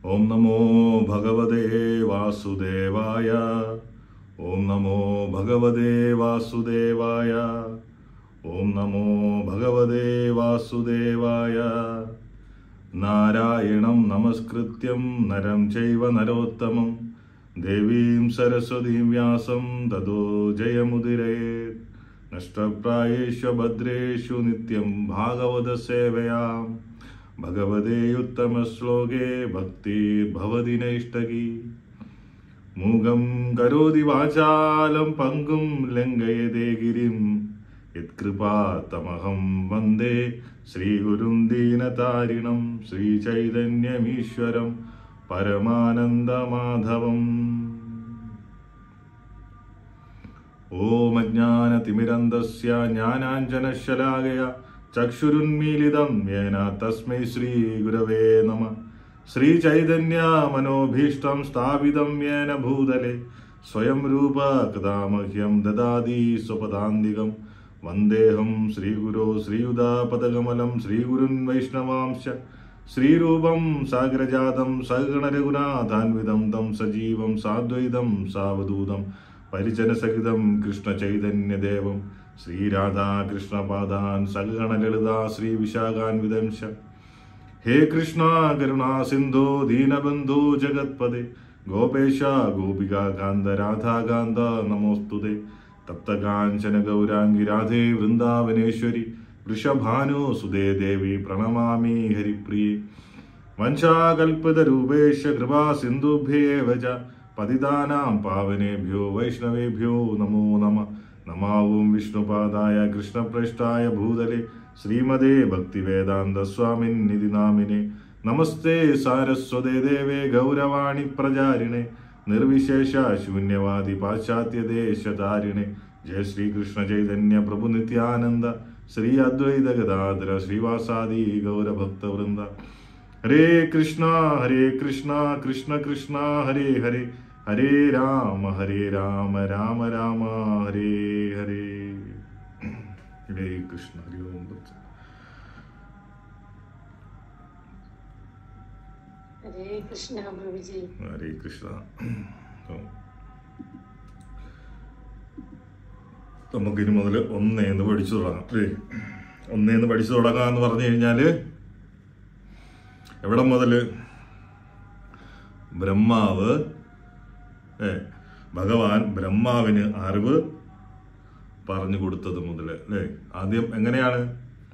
ഓം നമോ ഭഗവതേ വാസുദേവായ ഓം നമോ ഭഗവതേ വാസുദേവായ ഓം നമോ ഭഗവതേ വാസുദേവായ നാരായണം നമസ്കൃത്യം നരം ചൈവ നരോത്തമം ദേവീം സരസ്വതീം വ്യാസം തതോ ജയമുദിരേത് നഷ്ടപ്രായേഷു ഭദ്രേഷു നിത്യം ഭാഗവത സേവയാം ഭഗവതേ ഉത്തമശ്ലോകേ ഭക്തിർഭവതി നൈഷ്ടകി മൂകം കരോതി വാചാലം പങ്കും ലംഘയതേ ഗിരിം യത്കൃപാത്തമഹം വന്ദേ ശ്രീഗുരും ദീനതാരിണം ശ്രീചൈതന്യമീശ്വരം പരമാനന്ദമാധവം ഓമജ്ഞാനതിമിരന്തസ്യ ജ്ഞാനാഞ്ജനശലാകയ ചക്ഷുരുന്മീലിതം യേന തസ്മൈ ശ്രീഗുരവേ നമ ശ്രീചൈതന്യമനോഭീഷ്ടം സ്ഥാപിതം യേന ഭൂതലെ സ്വയം രൂപ കഥാമഹ്യം ദദാതി സ്വപദാന്തികം വന്ദേഹം ശ്രീഗുരോ ശ്രീയുതാപദകമലം ശ്രീഗുരുൻ വൈഷ്ണവാംശ ശ്രീരൂപം സാഗരജാതം സഗണരഘുനാഥാൻവിതം തം സജീവം സാദ്വൈതം സാവധൂതം പരിചനസഹിതം കൃഷ്ണചൈതന്യദേവം ശ്രീരാധാകൃഷ്ണപാദാൻ സഗണലളിതാ ശ്രീവിശാഖാൻവിദംശ ഹേ കൃഷ്ണ കരുണാ സിന്ധോ ദീനബന്ധോ ജഗത്പദേ ഗോപേശ ഗോപികാകാന്ത രാധാകാന്ത നമോസ്തുതേ തപ്തകാഞ്ചന ഗൗരാംഗി രാധേ വൃന്ദാവനേശ്വരി വൃഷഭാനു സുതേ ദേവി പ്രണമാമി ഹരിപ്രിയേ വഞ്ചാകൽപ്പിതരൂപേഷ കൃപാ സിന്ധുഭ്യേവ ച പതിതാനാം പാവനേഭ്യോ വൈഷ്ണവേഭ്യോ നമോ നമ നമാവും വിഷ്ണുപാദായ കൃഷ്ണപ്രേഷ്ഠായ ഭൂതലെ ശ്രീമതേ ഭക്തിവേദാന്ത സ്വാമിൻ നിധി നാമിനെ നമസ്തേ സാരസ്വതേ ദേവേ ഗൗരവാണി പ്രചാരിണേ നിർവിശേഷ ശൂന്യവാദി പാശ്ചാത്യദേശതാരിണേ ജയ ശ്രീകൃഷ്ണ ചൈതന്യ പ്രഭു നിത്യാനന്ദ ശ്രീ അദ്വൈത ഗദാധര ശ്രീവാസാദി ഗൗരഭക്തവൃന്ദ ഹരേ കൃഷ്ണ ഹരേ കൃഷ്ണ കൃഷ്ണ കൃഷ്ണ ഹരേ ഹരേ ഹരേ രാമ ഹരേ രാമ രാമ രാമ ഹരേ ഹരേ ഹരേ കൃഷ്ണ ഹരി ഓം തത്സത്. ഹരേ കൃഷ്ണ പ്രഭുജി ഹരേ കൃഷ്ണ ഓ. നമുക്കിനി മുതൽ ഒന്നേന്ന് പഠിച്ചു തുടങ്ങാം അല്ലേ ഒന്നേന്ന് പഠിച്ചു തുടങ്ങാം എന്ന് പറഞ്ഞു കഴിഞ്ഞാല് എവിടെ മുതൽ ബ്രഹ്മാവ് ഏ ഭഗവാൻ ബ്രഹ്മാവിന് അറിവ് പറഞ്ഞു കൊടുത്തത് മുതൽ അല്ലേ ആദ്യം എങ്ങനെയാണ്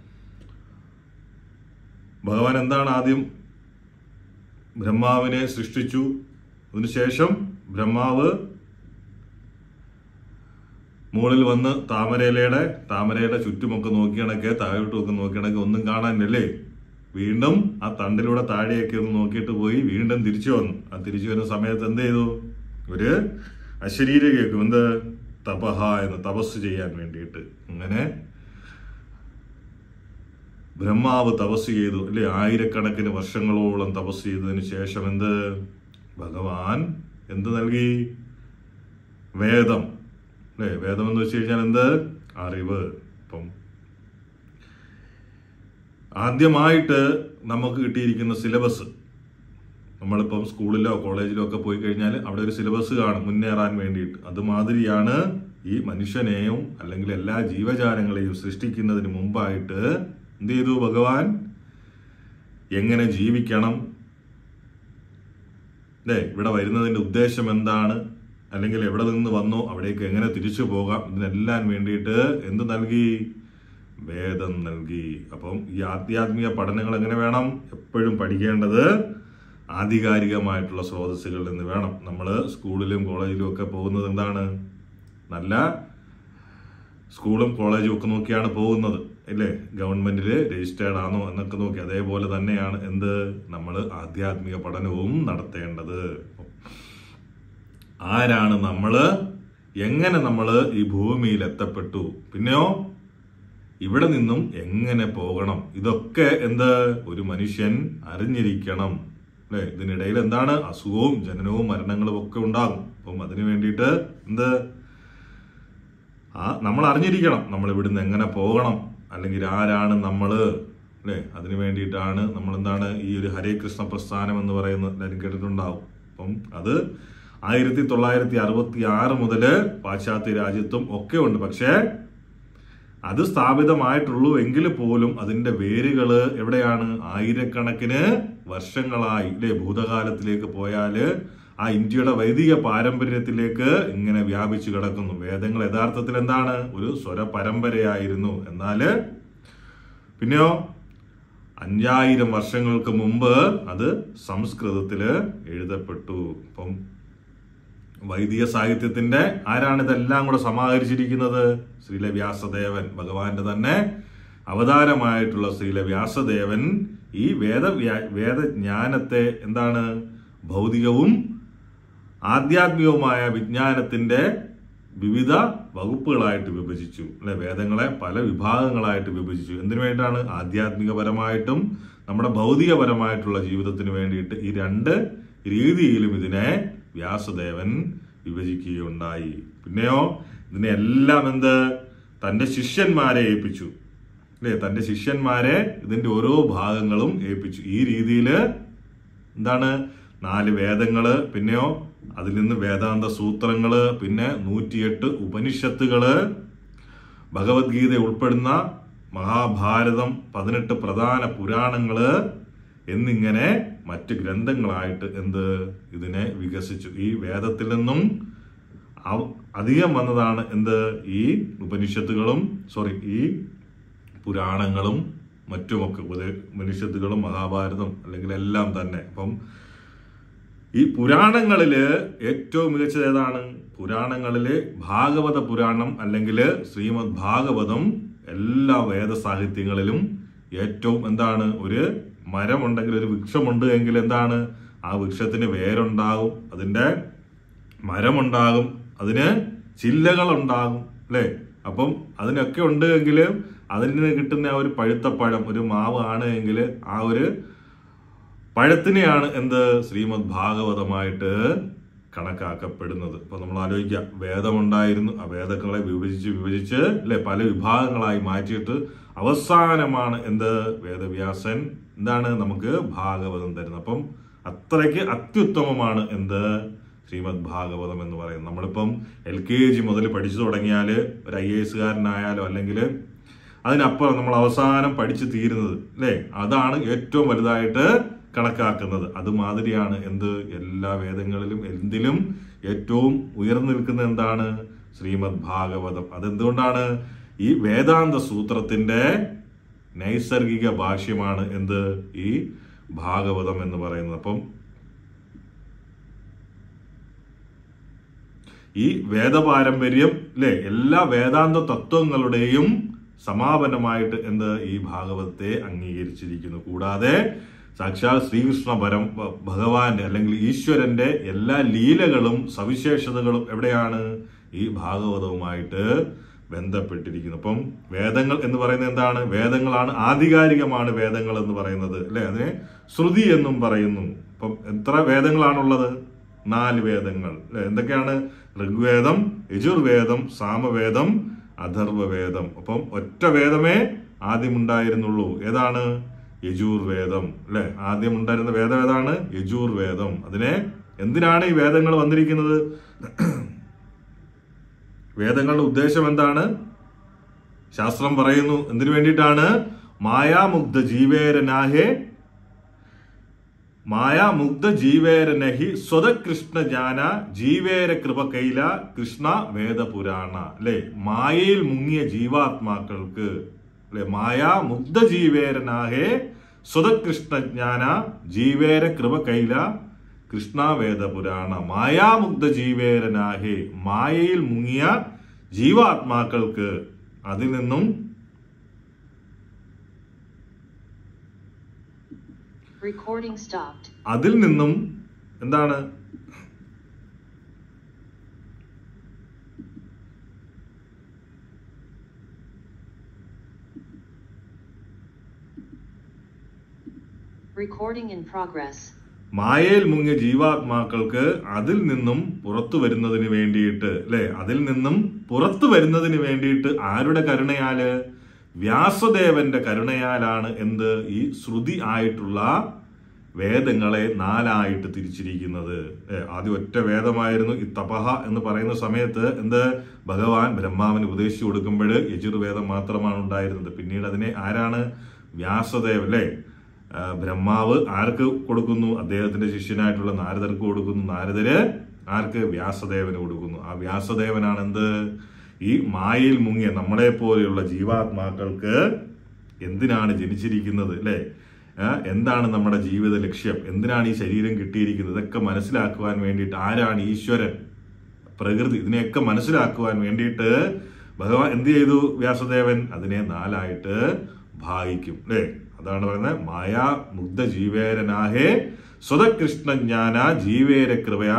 ഭഗവാൻ എന്താണ് ആദ്യം ബ്രഹ്മാവിനെ സൃഷ്ടിച്ചു അതിനുശേഷം ബ്രഹ്മാവ് മുകളിൽ വന്ന് താമരയിലയുടെ താമരയുടെ ചുറ്റുമൊക്കെ നോക്കിയണക്കെ താഴോട്ടുമൊക്കെ നോക്കിയണക്കെ ഒന്നും കാണാനില്ലല്ലേ വീണ്ടും ആ തണ്ടിലൂടെ താഴെയൊക്കെ ഒന്ന് നോക്കിയിട്ട് പോയി വീണ്ടും തിരിച്ചു വന്നു ആ തിരിച്ചു വരുന്ന സമയത്ത് എന്ത് ചെയ്തു ഒരു അശരീര കേൾക്കും എന്ത് തപഹ എന്ന് തപസ് ചെയ്യാൻ വേണ്ടിയിട്ട് അങ്ങനെ ബ്രഹ്മാവ് തപസ് ചെയ്തു അല്ലെ ആയിരക്കണക്കിന് വർഷങ്ങളോളം തപസ് ചെയ്തതിന് ശേഷം എന്ത് ഭഗവാൻ എന്ത് നൽകി വേദം അല്ലെ വേദം എന്ന് വെച്ച് കഴിഞ്ഞാൽ എന്ത് അറിവ് ഇപ്പം ആദ്യമായിട്ട് നമുക്ക് കിട്ടിയിരിക്കുന്ന സിലബസ് നമ്മളിപ്പം സ്കൂളിലോ കോളേജിലോ ഒക്കെ പോയി കഴിഞ്ഞാൽ അവിടെ ഒരു സിലബസ് കാണും മുന്നേറാൻ വേണ്ടിയിട്ട് അതുമാതിരിയാണ് ഈ മനുഷ്യനെയും അല്ലെങ്കിൽ എല്ലാ ജീവജാലങ്ങളെയും സൃഷ്ടിക്കുന്നതിന് മുമ്പായിട്ട് എന്ത് ചെയ്തു ഭഗവാൻ എങ്ങനെ ജീവിക്കണം അല്ലേ ഇവിടെ വരുന്നതിന്റെ ഉദ്ദേശം എന്താണ് അല്ലെങ്കിൽ എവിടെ നിന്ന് വന്നോ അവിടേക്ക് എങ്ങനെ തിരിച്ചു പോകാം ഇതിനെല്ലാം വേണ്ടിയിട്ട് എന്ത് നൽകി വേദം നൽകി അപ്പം ഈ ആധ്യാത്മിക പഠനങ്ങൾ എങ്ങനെ വേണം എപ്പോഴും പഠിക്കേണ്ടത് ആധികാരികമായിട്ടുള്ള സ്രോതസ്സുകളിൽ നിന്ന് വേണം നമ്മൾ സ്കൂളിലും കോളേജിലും ഒക്കെ പോകുന്നത് എന്താണ് നല്ല സ്കൂളും കോളേജും ഒക്കെ നോക്കിയാണ് പോകുന്നത് ഇല്ലേ ഗവൺമെന്റിൽ രജിസ്റ്റേർഡ് ആണോ എന്നൊക്കെ നോക്കി അതേപോലെ തന്നെയാണ് എന്ത് നമ്മൾ ആധ്യാത്മിക പഠനവും നടത്തേണ്ടത് ആരാണ് നമ്മള് എങ്ങനെ നമ്മൾ ഈ ഭൂമിയിൽ എത്തപ്പെട്ടു പിന്നെയോ ഇവിടെ നിന്നും എങ്ങനെ പോകണം ഇതൊക്കെ എന്ത് ഒരു മനുഷ്യൻ അറിഞ്ഞിരിക്കണം അല്ലെ ഇതിനിടയിൽ എന്താണ് അസുഖവും ജനനവും മരണങ്ങളും ഒക്കെ ഉണ്ടാകും അപ്പം അതിനു വേണ്ടിയിട്ട് എന്ത് ആ നമ്മൾ അറിഞ്ഞിരിക്കണം നമ്മൾ ഇവിടുന്ന് എങ്ങനെ പോകണം അല്ലെങ്കിൽ ആരാണ് നമ്മള് അല്ലേ അതിനു വേണ്ടിയിട്ടാണ് നമ്മൾ എന്താണ് ഈ ഒരു ഹരേ കൃഷ്ണ പ്രസ്ഥാനം എന്ന് പറയുന്നത് എല്ലാവരും കേട്ടിട്ടുണ്ടാവും അപ്പം അത് ആയിരത്തി തൊള്ളായിരത്തി അറുപത്തി ആറ് മുതല് പാശ്ചാത്യ രാജ്യത്തും ഒക്കെ ഉണ്ട് പക്ഷേ അത് സ്ഥാപിതമായിട്ടുള്ളൂ എങ്കിൽ പോലും അതിന്റെ വേരുകള് എവിടെയാണ് ആയിരക്കണക്കിന് വർഷങ്ങളായി ഇല്ലേ ഭൂതകാലത്തിലേക്ക് പോയാല് ആ ഇന്ത്യയുടെ വൈദിക പാരമ്പര്യത്തിലേക്ക് ഇങ്ങനെ വ്യാപിച്ചു കിടക്കുന്നു വേദങ്ങൾ യഥാർത്ഥത്തിൽ എന്താണ് ഒരു സ്വര പരമ്പരയായിരുന്നു എന്നാല് പിന്നെയോ അഞ്ചായിരം വർഷങ്ങൾക്ക് മുമ്പ് അത് സംസ്കൃതത്തില് എഴുതപ്പെട്ടു അപ്പം വൈദിക സാഹിത്യത്തിന്റെ ആരാണ് ഇതെല്ലാം കൂടെ സമാഹരിച്ചിരിക്കുന്നത് ശ്രീല വ്യാസദേവൻ ഭഗവാന്റെ തന്നെ അവതാരമായിട്ടുള്ള ശ്രീല വ്യാസദേവൻ ഈ വേദ വേദജ്ഞാനത്തെ എന്താണ് ഭൗതികവും ആധ്യാത്മികവുമായ വിജ്ഞാനത്തിന്റെ വിവിധ വകുപ്പുകളായിട്ട് വിഭജിച്ചു അല്ലെ വേദങ്ങളെ പല വിഭാഗങ്ങളായിട്ട് വിഭജിച്ചു എന്തിനു വേണ്ടിയിട്ടാണ് ആധ്യാത്മികപരമായിട്ടും നമ്മുടെ ഭൗതികപരമായിട്ടുള്ള ജീവിതത്തിന് വേണ്ടിയിട്ട് ഈ രണ്ട് രീതിയിലും ഇതിനെ വ്യാസദേവൻ വിഭജിക്കുകയുണ്ടായി പിന്നെയോ ഇതിനെ എല്ലാം എന്ത് തന്റെ ശിഷ്യന്മാരെ ഏൽപ്പിച്ചു അല്ലേ തന്റെ ശിഷ്യന്മാരെ ഇതിന്റെ ഓരോ ഭാഗങ്ങളും ഏൽപ്പിച്ചു ഈ രീതിയിൽ എന്താണ് നാല് വേദങ്ങള് പിന്നെയോ അതിൽ നിന്ന് വേദാന്ത സൂത്രങ്ങള് പിന്നെ നൂറ്റിയെട്ട് ഉപനിഷത്തുകള് ഭഗവത്ഗീത ഉൾപ്പെടുന്ന മഹാഭാരതം പതിനെട്ട് പ്രധാന പുരാണങ്ങള് എന്നിങ്ങനെ മറ്റ് ഗ്രന്ഥങ്ങളായിട്ട് എന്ത് ഇതിനെ വികസിച്ചു ഈ വേദത്തിൽ നിന്നും അവ- അധികം വന്നതാണ് എന്ത് ഈ ഉപനിഷത്തുകളും സോറി ഈ പുരാണങ്ങളും മറ്റുമൊക്കെ ഉപദേ- ഉപനിഷത്തുകളും മഹാഭാരതം അല്ലെങ്കിൽ എല്ലാം തന്നെ അപ്പം ഈ പുരാണങ്ങളില് ഏറ്റവും മികച്ചത് ഏതാണ് പുരാണങ്ങളില് ഭാഗവത പുരാണം അല്ലെങ്കിൽ ശ്രീമദ് ഭാഗവതം എല്ലാ വേദ സാഹിത്യങ്ങളിലും ഏറ്റവും എന്താണ് ഒരു മരമുണ്ടെങ്കിൽ ഒരു വൃക്ഷമുണ്ട് എങ്കിൽ എന്താണ് ആ വൃക്ഷത്തിന് വേരുണ്ടാകും അതിന്റെ മരമുണ്ടാകും അതിന് ചില്ലകളുണ്ടാകും അല്ലേ അപ്പം അതിനൊക്കെ ഉണ്ട് എങ്കിൽ അതിൽ നിന്ന് കിട്ടുന്ന ആ ഒരു പഴുത്ത പഴം ഒരു മാവ് ആണ് എങ്കിൽ ആ ഒരു പഴത്തിനെയാണ് എന്ത് ശ്രീമദ് ഭാഗവതമായിട്ട് കണക്കാക്കപ്പെടുന്നത് ഇപ്പൊ നമ്മൾ ആലോചിക്കുക വേദമുണ്ടായിരുന്നു ആ വേദങ്ങളെ വിഭജിച്ച് വിഭജിച്ച് അല്ലെ പല വിഭാഗങ്ങളായി മാറ്റിയിട്ട് അവസാനമാണ് എന്ത് വേദവ്യാസൻ എന്താണ് നമുക്ക് ഭാഗവതം തരുന്നത് അപ്പം അത്രയ്ക്ക് അത്യുത്തമമാണ് എന്ത് ശ്രീമദ് ഭാഗവതം എന്ന് പറയുന്നത് നമ്മളിപ്പം എൽ കെ ജി മുതൽ പഠിച്ചു തുടങ്ങിയാൽ ഒരു ഐ എ എസുകാരനായാലോ അല്ലെങ്കിൽ അതിനപ്പുറം നമ്മൾ അവസാനം പഠിച്ചു തീരുന്നത് അല്ലേ അതാണ് ഏറ്റവും വലുതായിട്ട് കണക്കാക്കുന്നത് അതുമാതിരിയാണ് എന്ത് എല്ലാ വേദങ്ങളിലും എന്തിലും ഏറ്റവും ഉയർന്നു നിൽക്കുന്ന എന്താണ് ശ്രീമദ് ഭാഗവതം അതെന്തുകൊണ്ടാണ് ഈ വേദാന്ത സൂത്രത്തിന്റെ നൈസർഗിക ഭാഷ്യമാണ് എന്ത് ഈ ഭാഗവതം എന്ന് പറയുന്നത് അപ്പം ഈ വേദപാരമ്പര്യം അല്ലെ എല്ലാ വേദാന്ത തത്വങ്ങളുടെയും സമാപനമായിട്ട് എന്ത് ഈ ഭാഗവതത്തെ അംഗീകരിച്ചിരിക്കുന്നു കൂടാതെ സാക്ഷാൽ ശ്രീകൃഷ്ണ പരം ഭഗവാന്റെ അല്ലെങ്കിൽ ഈശ്വരന്റെ എല്ലാ ലീലകളും സവിശേഷതകളും എവിടെയാണ് ഈ ഭാഗവതവുമായിട്ട് ബന്ധപ്പെട്ടിരിക്കുന്നു അപ്പം വേദങ്ങൾ എന്ന് പറയുന്നത് എന്താണ് വേദങ്ങളാണ് ആധികാരികമാണ് വേദങ്ങൾ എന്ന് പറയുന്നത് അല്ലെ അതിനെ ശ്രുതി എന്നും പറയുന്നു അപ്പം എത്ര വേദങ്ങളാണുള്ളത് നാല് വേദങ്ങൾ അല്ലെ എന്തൊക്കെയാണ് ഋഗ്വേദം യജുർവേദം സാമവേദം അഥർവവേദം അപ്പം ഒറ്റ വേദമേ ആദ്യം ഉണ്ടായിരുന്നുള്ളൂ ഏതാണ് യജൂർവേദം അല്ലെ ആദ്യം ഉണ്ടായിരുന്ന വേദം ഏതാണ് യജൂർവേദം അതിനെ എന്തിനാണ് ഈ വേദങ്ങൾ വന്നിരിക്കുന്നത് വേദങ്ങളുടെ ഉദ്ദേശം എന്താണ് ശാസ്ത്രം പറയുന്നു എന്തിനു വേണ്ടിയിട്ടാണ് മായാമുഗ്ധ ജീവേരനാഹേ മായാമുഗ്ധ ജീവേരനഹി സ്വതകൃഷ്ണ ജ്ഞാന ജീവേര കൃപ കൈല കൃഷ്ണ വേദപുരാണ അല്ലെ മായയിൽ മുങ്ങിയ ജീവാത്മാക്കൾക്ക് അല്ലെ മായാമുഗ്ധ ജീവേരനാഹേ സ്വതകൃഷ്ണ ജ്ഞാന ജീവേര കൃപ കൈല കൃഷ്ണ വേദപുരാണ മായാമുഗ്ധ ജീവേരനാഹേ മായയിൽ മുങ്ങിയ ജീവാത്മാക്കൾക്ക് അതിൽ നിന്നും Recording stopped. അതിൽ നിന്നും എന്താണ് Recording in progress. മായയിൽ മുങ്ങിയ ജീവാത്മാക്കൾക്ക് അതിൽ നിന്നും പുറത്തു വരുന്നതിന് വേണ്ടിയിട്ട് അല്ലെ അതിൽ നിന്നും പുറത്തു വരുന്നതിന് വേണ്ടിയിട്ട് ആരുടെ കരുണയാല് വ്യാസദേവന്റെ കരുണയാലാണ് എന്ത് ഈ ശ്രുതി ആയിട്ടുള്ള വേദങ്ങളെ നാലായിട്ട് തിരിച്ചിരിക്കുന്നത് ഏ, ആദ്യം ഒറ്റ വേദമായിരുന്നു ഈ തപഹ എന്ന് പറയുന്ന സമയത്ത് എന്ത് ഭഗവാൻ ബ്രഹ്മാവിന് ഉപദേശിച്ചു കൊടുക്കുമ്പോൾ യജുർവേദം മാത്രമാണ് ഉണ്ടായിരുന്നത് പിന്നീട് അതിനെ ആരാണ് വ്യാസദേവ് അല്ലേ ആ, ബ്രഹ്മാവ് ആർക്ക് കൊടുക്കുന്നു അദ്ദേഹത്തിന്റെ ശിഷ്യനായിട്ടുള്ള നാരദർക്ക് കൊടുക്കുന്നു നാരദര് ആർക്ക് വ്യാസദേവന് കൊടുക്കുന്നു ആ വ്യാസദേവനാണ് എന്ത് ഈ മായയിൽ മുങ്ങിയ നമ്മളെ പോലെയുള്ള ജീവാത്മാക്കൾക്ക് എന്തിനാണ് ജനിച്ചിരിക്കുന്നത് അല്ലേ ആ, എന്താണ് നമ്മുടെ ജീവിത ലക്ഷ്യം എന്തിനാണ് ഈ ശരീരം കിട്ടിയിരിക്കുന്നത് ഇതൊക്കെ മനസ്സിലാക്കുവാൻ വേണ്ടിയിട്ട് ആരാണ് ഈശ്വരൻ പ്രകൃതി ഇതിനെയൊക്കെ മനസ്സിലാക്കുവാൻ വേണ്ടിയിട്ട് ഭഗവാൻ എന്ത് ചെയ്തു വ്യാസദേവൻ അതിനെ നാലായിട്ട് ഭാഗിക്കും അല്ലേ അതാണ് പറയുന്നത് മായാ മുഗ്ധ ജീവേരനാഹേ സ്വതകൃഷ്ണ ജ്ഞാന ജീവേര കൃപയ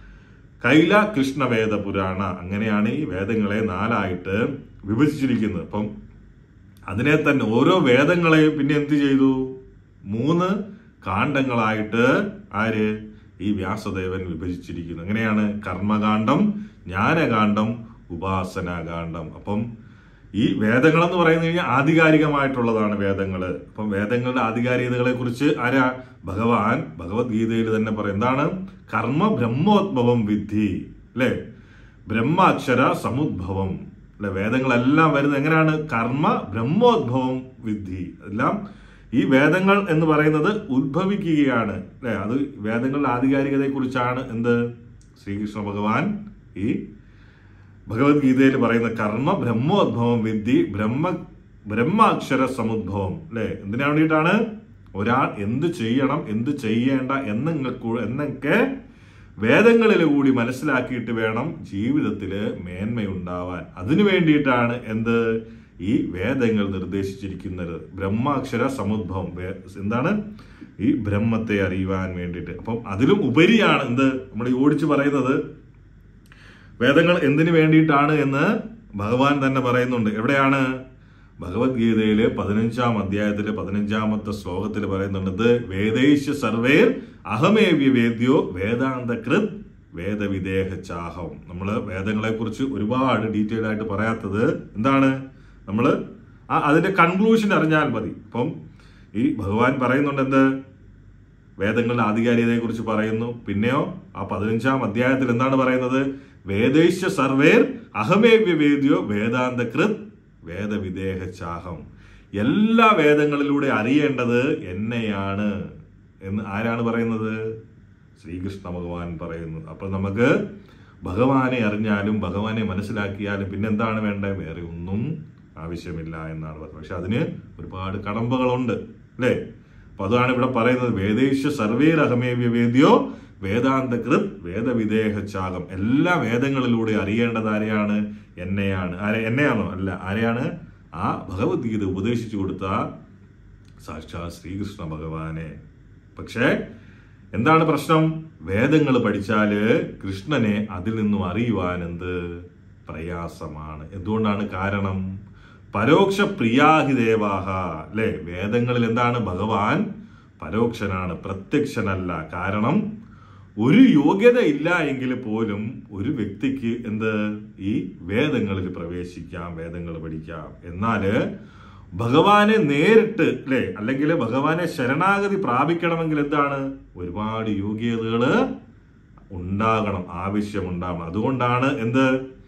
കൈല കൃഷ്ണവേദ പുരാണ അങ്ങനെയാണ് ഈ വേദങ്ങളെ നാലായിട്ട് വിഭജിച്ചിരിക്കുന്നത് അപ്പം അതിനെ തന്നെ ഓരോ വേദങ്ങളെയും പിന്നെ എന്ത് ചെയ്തു മൂന്ന് കാണ്ഡങ്ങളായിട്ട് ആര് ഈ വ്യാസദേവൻ വിഭജിച്ചിരിക്കുന്നു എങ്ങനെയാണ് കർമ്മകാന്ഡം ജ്ഞാനകാന്ഡം ഉപാസനാകാന്ഡം അപ്പം ഈ വേദങ്ങൾ എന്ന് പറയുന്നത് കഴിഞ്ഞാൽ ആധികാരികമായിട്ടുള്ളതാണ് വേദങ്ങൾ അപ്പം വേദങ്ങളുടെ ആധികാരികതകളെ കുറിച്ച് ആരാ ഭഗവാൻ ഭഗവത്ഗീതയിൽ തന്നെ പറയും എന്താണ് കർമ്മ ബ്രഹ്മോദ്ഭവം വിദ്ധി അല്ലേ ബ്രഹ്മാക്ഷര സമുദ്ഭവം അല്ലെ വേദങ്ങളെല്ലാം വരുന്നത് എങ്ങനെയാണ് കർമ്മ ബ്രഹ്മോദ്ഭവം വിദ്ധി എല്ലാം ഈ വേദങ്ങൾ എന്ന് പറയുന്നത് ഉദ്ഭവിക്കുകയാണ് അല്ലെ അത് വേദങ്ങളുടെ ആധികാരികതയെ കുറിച്ചാണ് എന്ത് ശ്രീകൃഷ്ണ ഭഗവാൻ ഈ ഭഗവത്ഗീതയിൽ പറയുന്ന കർമ്മ ബ്രഹ്മോദ്ഭവം വിദ്ധി ബ്രഹ്മ ബ്രഹ്മാക്ഷര സമുദ്ഭവം അല്ലെ എന്തിനാ വേണ്ടിയിട്ടാണ് ഒരാൾ എന്ത് ചെയ്യണം എന്ത് ചെയ്യേണ്ട എന്നങ്ങൾക്ക് എന്നൊക്കെ വേദങ്ങളിൽ കൂടി മനസ്സിലാക്കിയിട്ട് വേണം ജീവിതത്തിൽ മേന്മയുണ്ടാവാൻ അതിനു വേണ്ടിയിട്ടാണ് എന്ത് ഈ വേദങ്ങൾ നിർദ്ദേശിച്ചിരിക്കുന്നത് ബ്രഹ്മാക്ഷര സമുദ്ഭവം വേ- എന്താണ് ഈ ബ്രഹ്മത്തെ അറിയുവാൻ വേണ്ടിയിട്ട് അപ്പം അതിലും ഉപരിയാണ് എന്ത് നമ്മൾ ഈ ഓടിച്ചു പറയുന്നത് വേദങ്ങൾ എന്തിനു വേണ്ടിയിട്ടാണ് എന്ന് ഭഗവാൻ തന്നെ പറയുന്നുണ്ട് എവിടെയാണ് ഭഗവത്ഗീതയില് പതിനഞ്ചാം അധ്യായത്തിലെ പതിനഞ്ചാമത്തെ ശ്ലോകത്തിൽ പറയുന്നുണ്ട് ഇത് വേദേശ്യ സർവേർ അഹമേവ്യ വേദ്യോ വേദാന്ത കൃത് വേദവിദേഹ ചാഹം നമ്മൾ വേദങ്ങളെ കുറിച്ച് ഒരുപാട് ഡീറ്റെയിൽ ആയിട്ട് പറയാത്തത് എന്താണ് നമ്മൾ ആ അതിന്റെ കൺക്ലൂഷൻ അറിഞ്ഞാൽ മതി അപ്പം ഈ ഭഗവാൻ പറയുന്നുണ്ട് എന്ത് വേദങ്ങളുടെ ആധികാരികതയെ കുറിച്ച് പറയുന്നു പിന്നെയോ ആ പതിനഞ്ചാം അധ്യായത്തിൽ എന്താണ് പറയുന്നത് വേദേശ്യ സർവേർ അഹമേവ്യ വേദ്യോ വേദാന്ത കൃത് വേദവിദേഹ ചാഹം എല്ലാ വേദങ്ങളിലൂടെ അറിയേണ്ടത് എന്നെയാണ് എന്ന് ആരാണ് പറയുന്നത് ശ്രീകൃഷ്ണ ഭഗവാൻ പറയുന്നു അപ്പൊ നമുക്ക് ഭഗവാനെ അറിഞ്ഞാലും ഭഗവാനെ മനസ്സിലാക്കിയാലും പിന്നെ എന്താണ് വേണ്ടത് വേറെ ഒന്നും ആവശ്യമില്ല എന്നാണ് പറയുന്നത് പക്ഷെ അതിന് ഒരുപാട് കടമ്പകളുണ്ട് അല്ലേ അപ്പൊ അതാണ് ഇവിടെ പറയുന്നത് വേദേശ്യ സർവേരഹമേവ്യ വേദ്യോ വേദാന്ത കൃത് വേദവിദേഹ ചാകം എല്ലാ വേദങ്ങളിലൂടെ അറിയേണ്ടത് ആരെയാണ് എന്നെയാണ് ആരെ എന്നെയാണോ അല്ല ആരെയാണ് ആ ഭഗവത്ഗീത ഉപദേശിച്ചു കൊടുത്ത സാക്ഷാത് ശ്രീകൃഷ്ണ ഭഗവാനെ പക്ഷേ എന്താണ് പ്രശ്നം വേദങ്ങൾ പഠിച്ചാല് കൃഷ്ണനെ അതിൽ നിന്നും അറിയുവാൻ എന്ത് പ്രയാസമാണ് എന്തുകൊണ്ടാണ് കാരണം പരോക്ഷ പ്രിയാഹി ദേവാഹ അല്ലെ വേദങ്ങളിൽ എന്താണ് ഭഗവാൻ പരോക്ഷനാണ് പ്രത്യക്ഷനല്ല കാരണം ഒരു യോഗ്യത ഇല്ല എങ്കിൽ പോലും ഒരു വ്യക്തിക്ക് എന്ത് ഈ വേദങ്ങളിൽ പ്രവേശിക്കാം വേദങ്ങൾ പഠിക്കാം എന്നാല് ഭഗവാനെ നേരിട്ട് അല്ലെ അല്ലെങ്കിൽ ഭഗവാനെ ശരണാഗതി പ്രാപിക്കണമെങ്കിൽ എന്താണ് ഒരുപാട് യോഗ്യതകള് ഉണ്ടാകണം ആവശ്യമുണ്ടാകണം അതുകൊണ്ടാണ് എന്ത്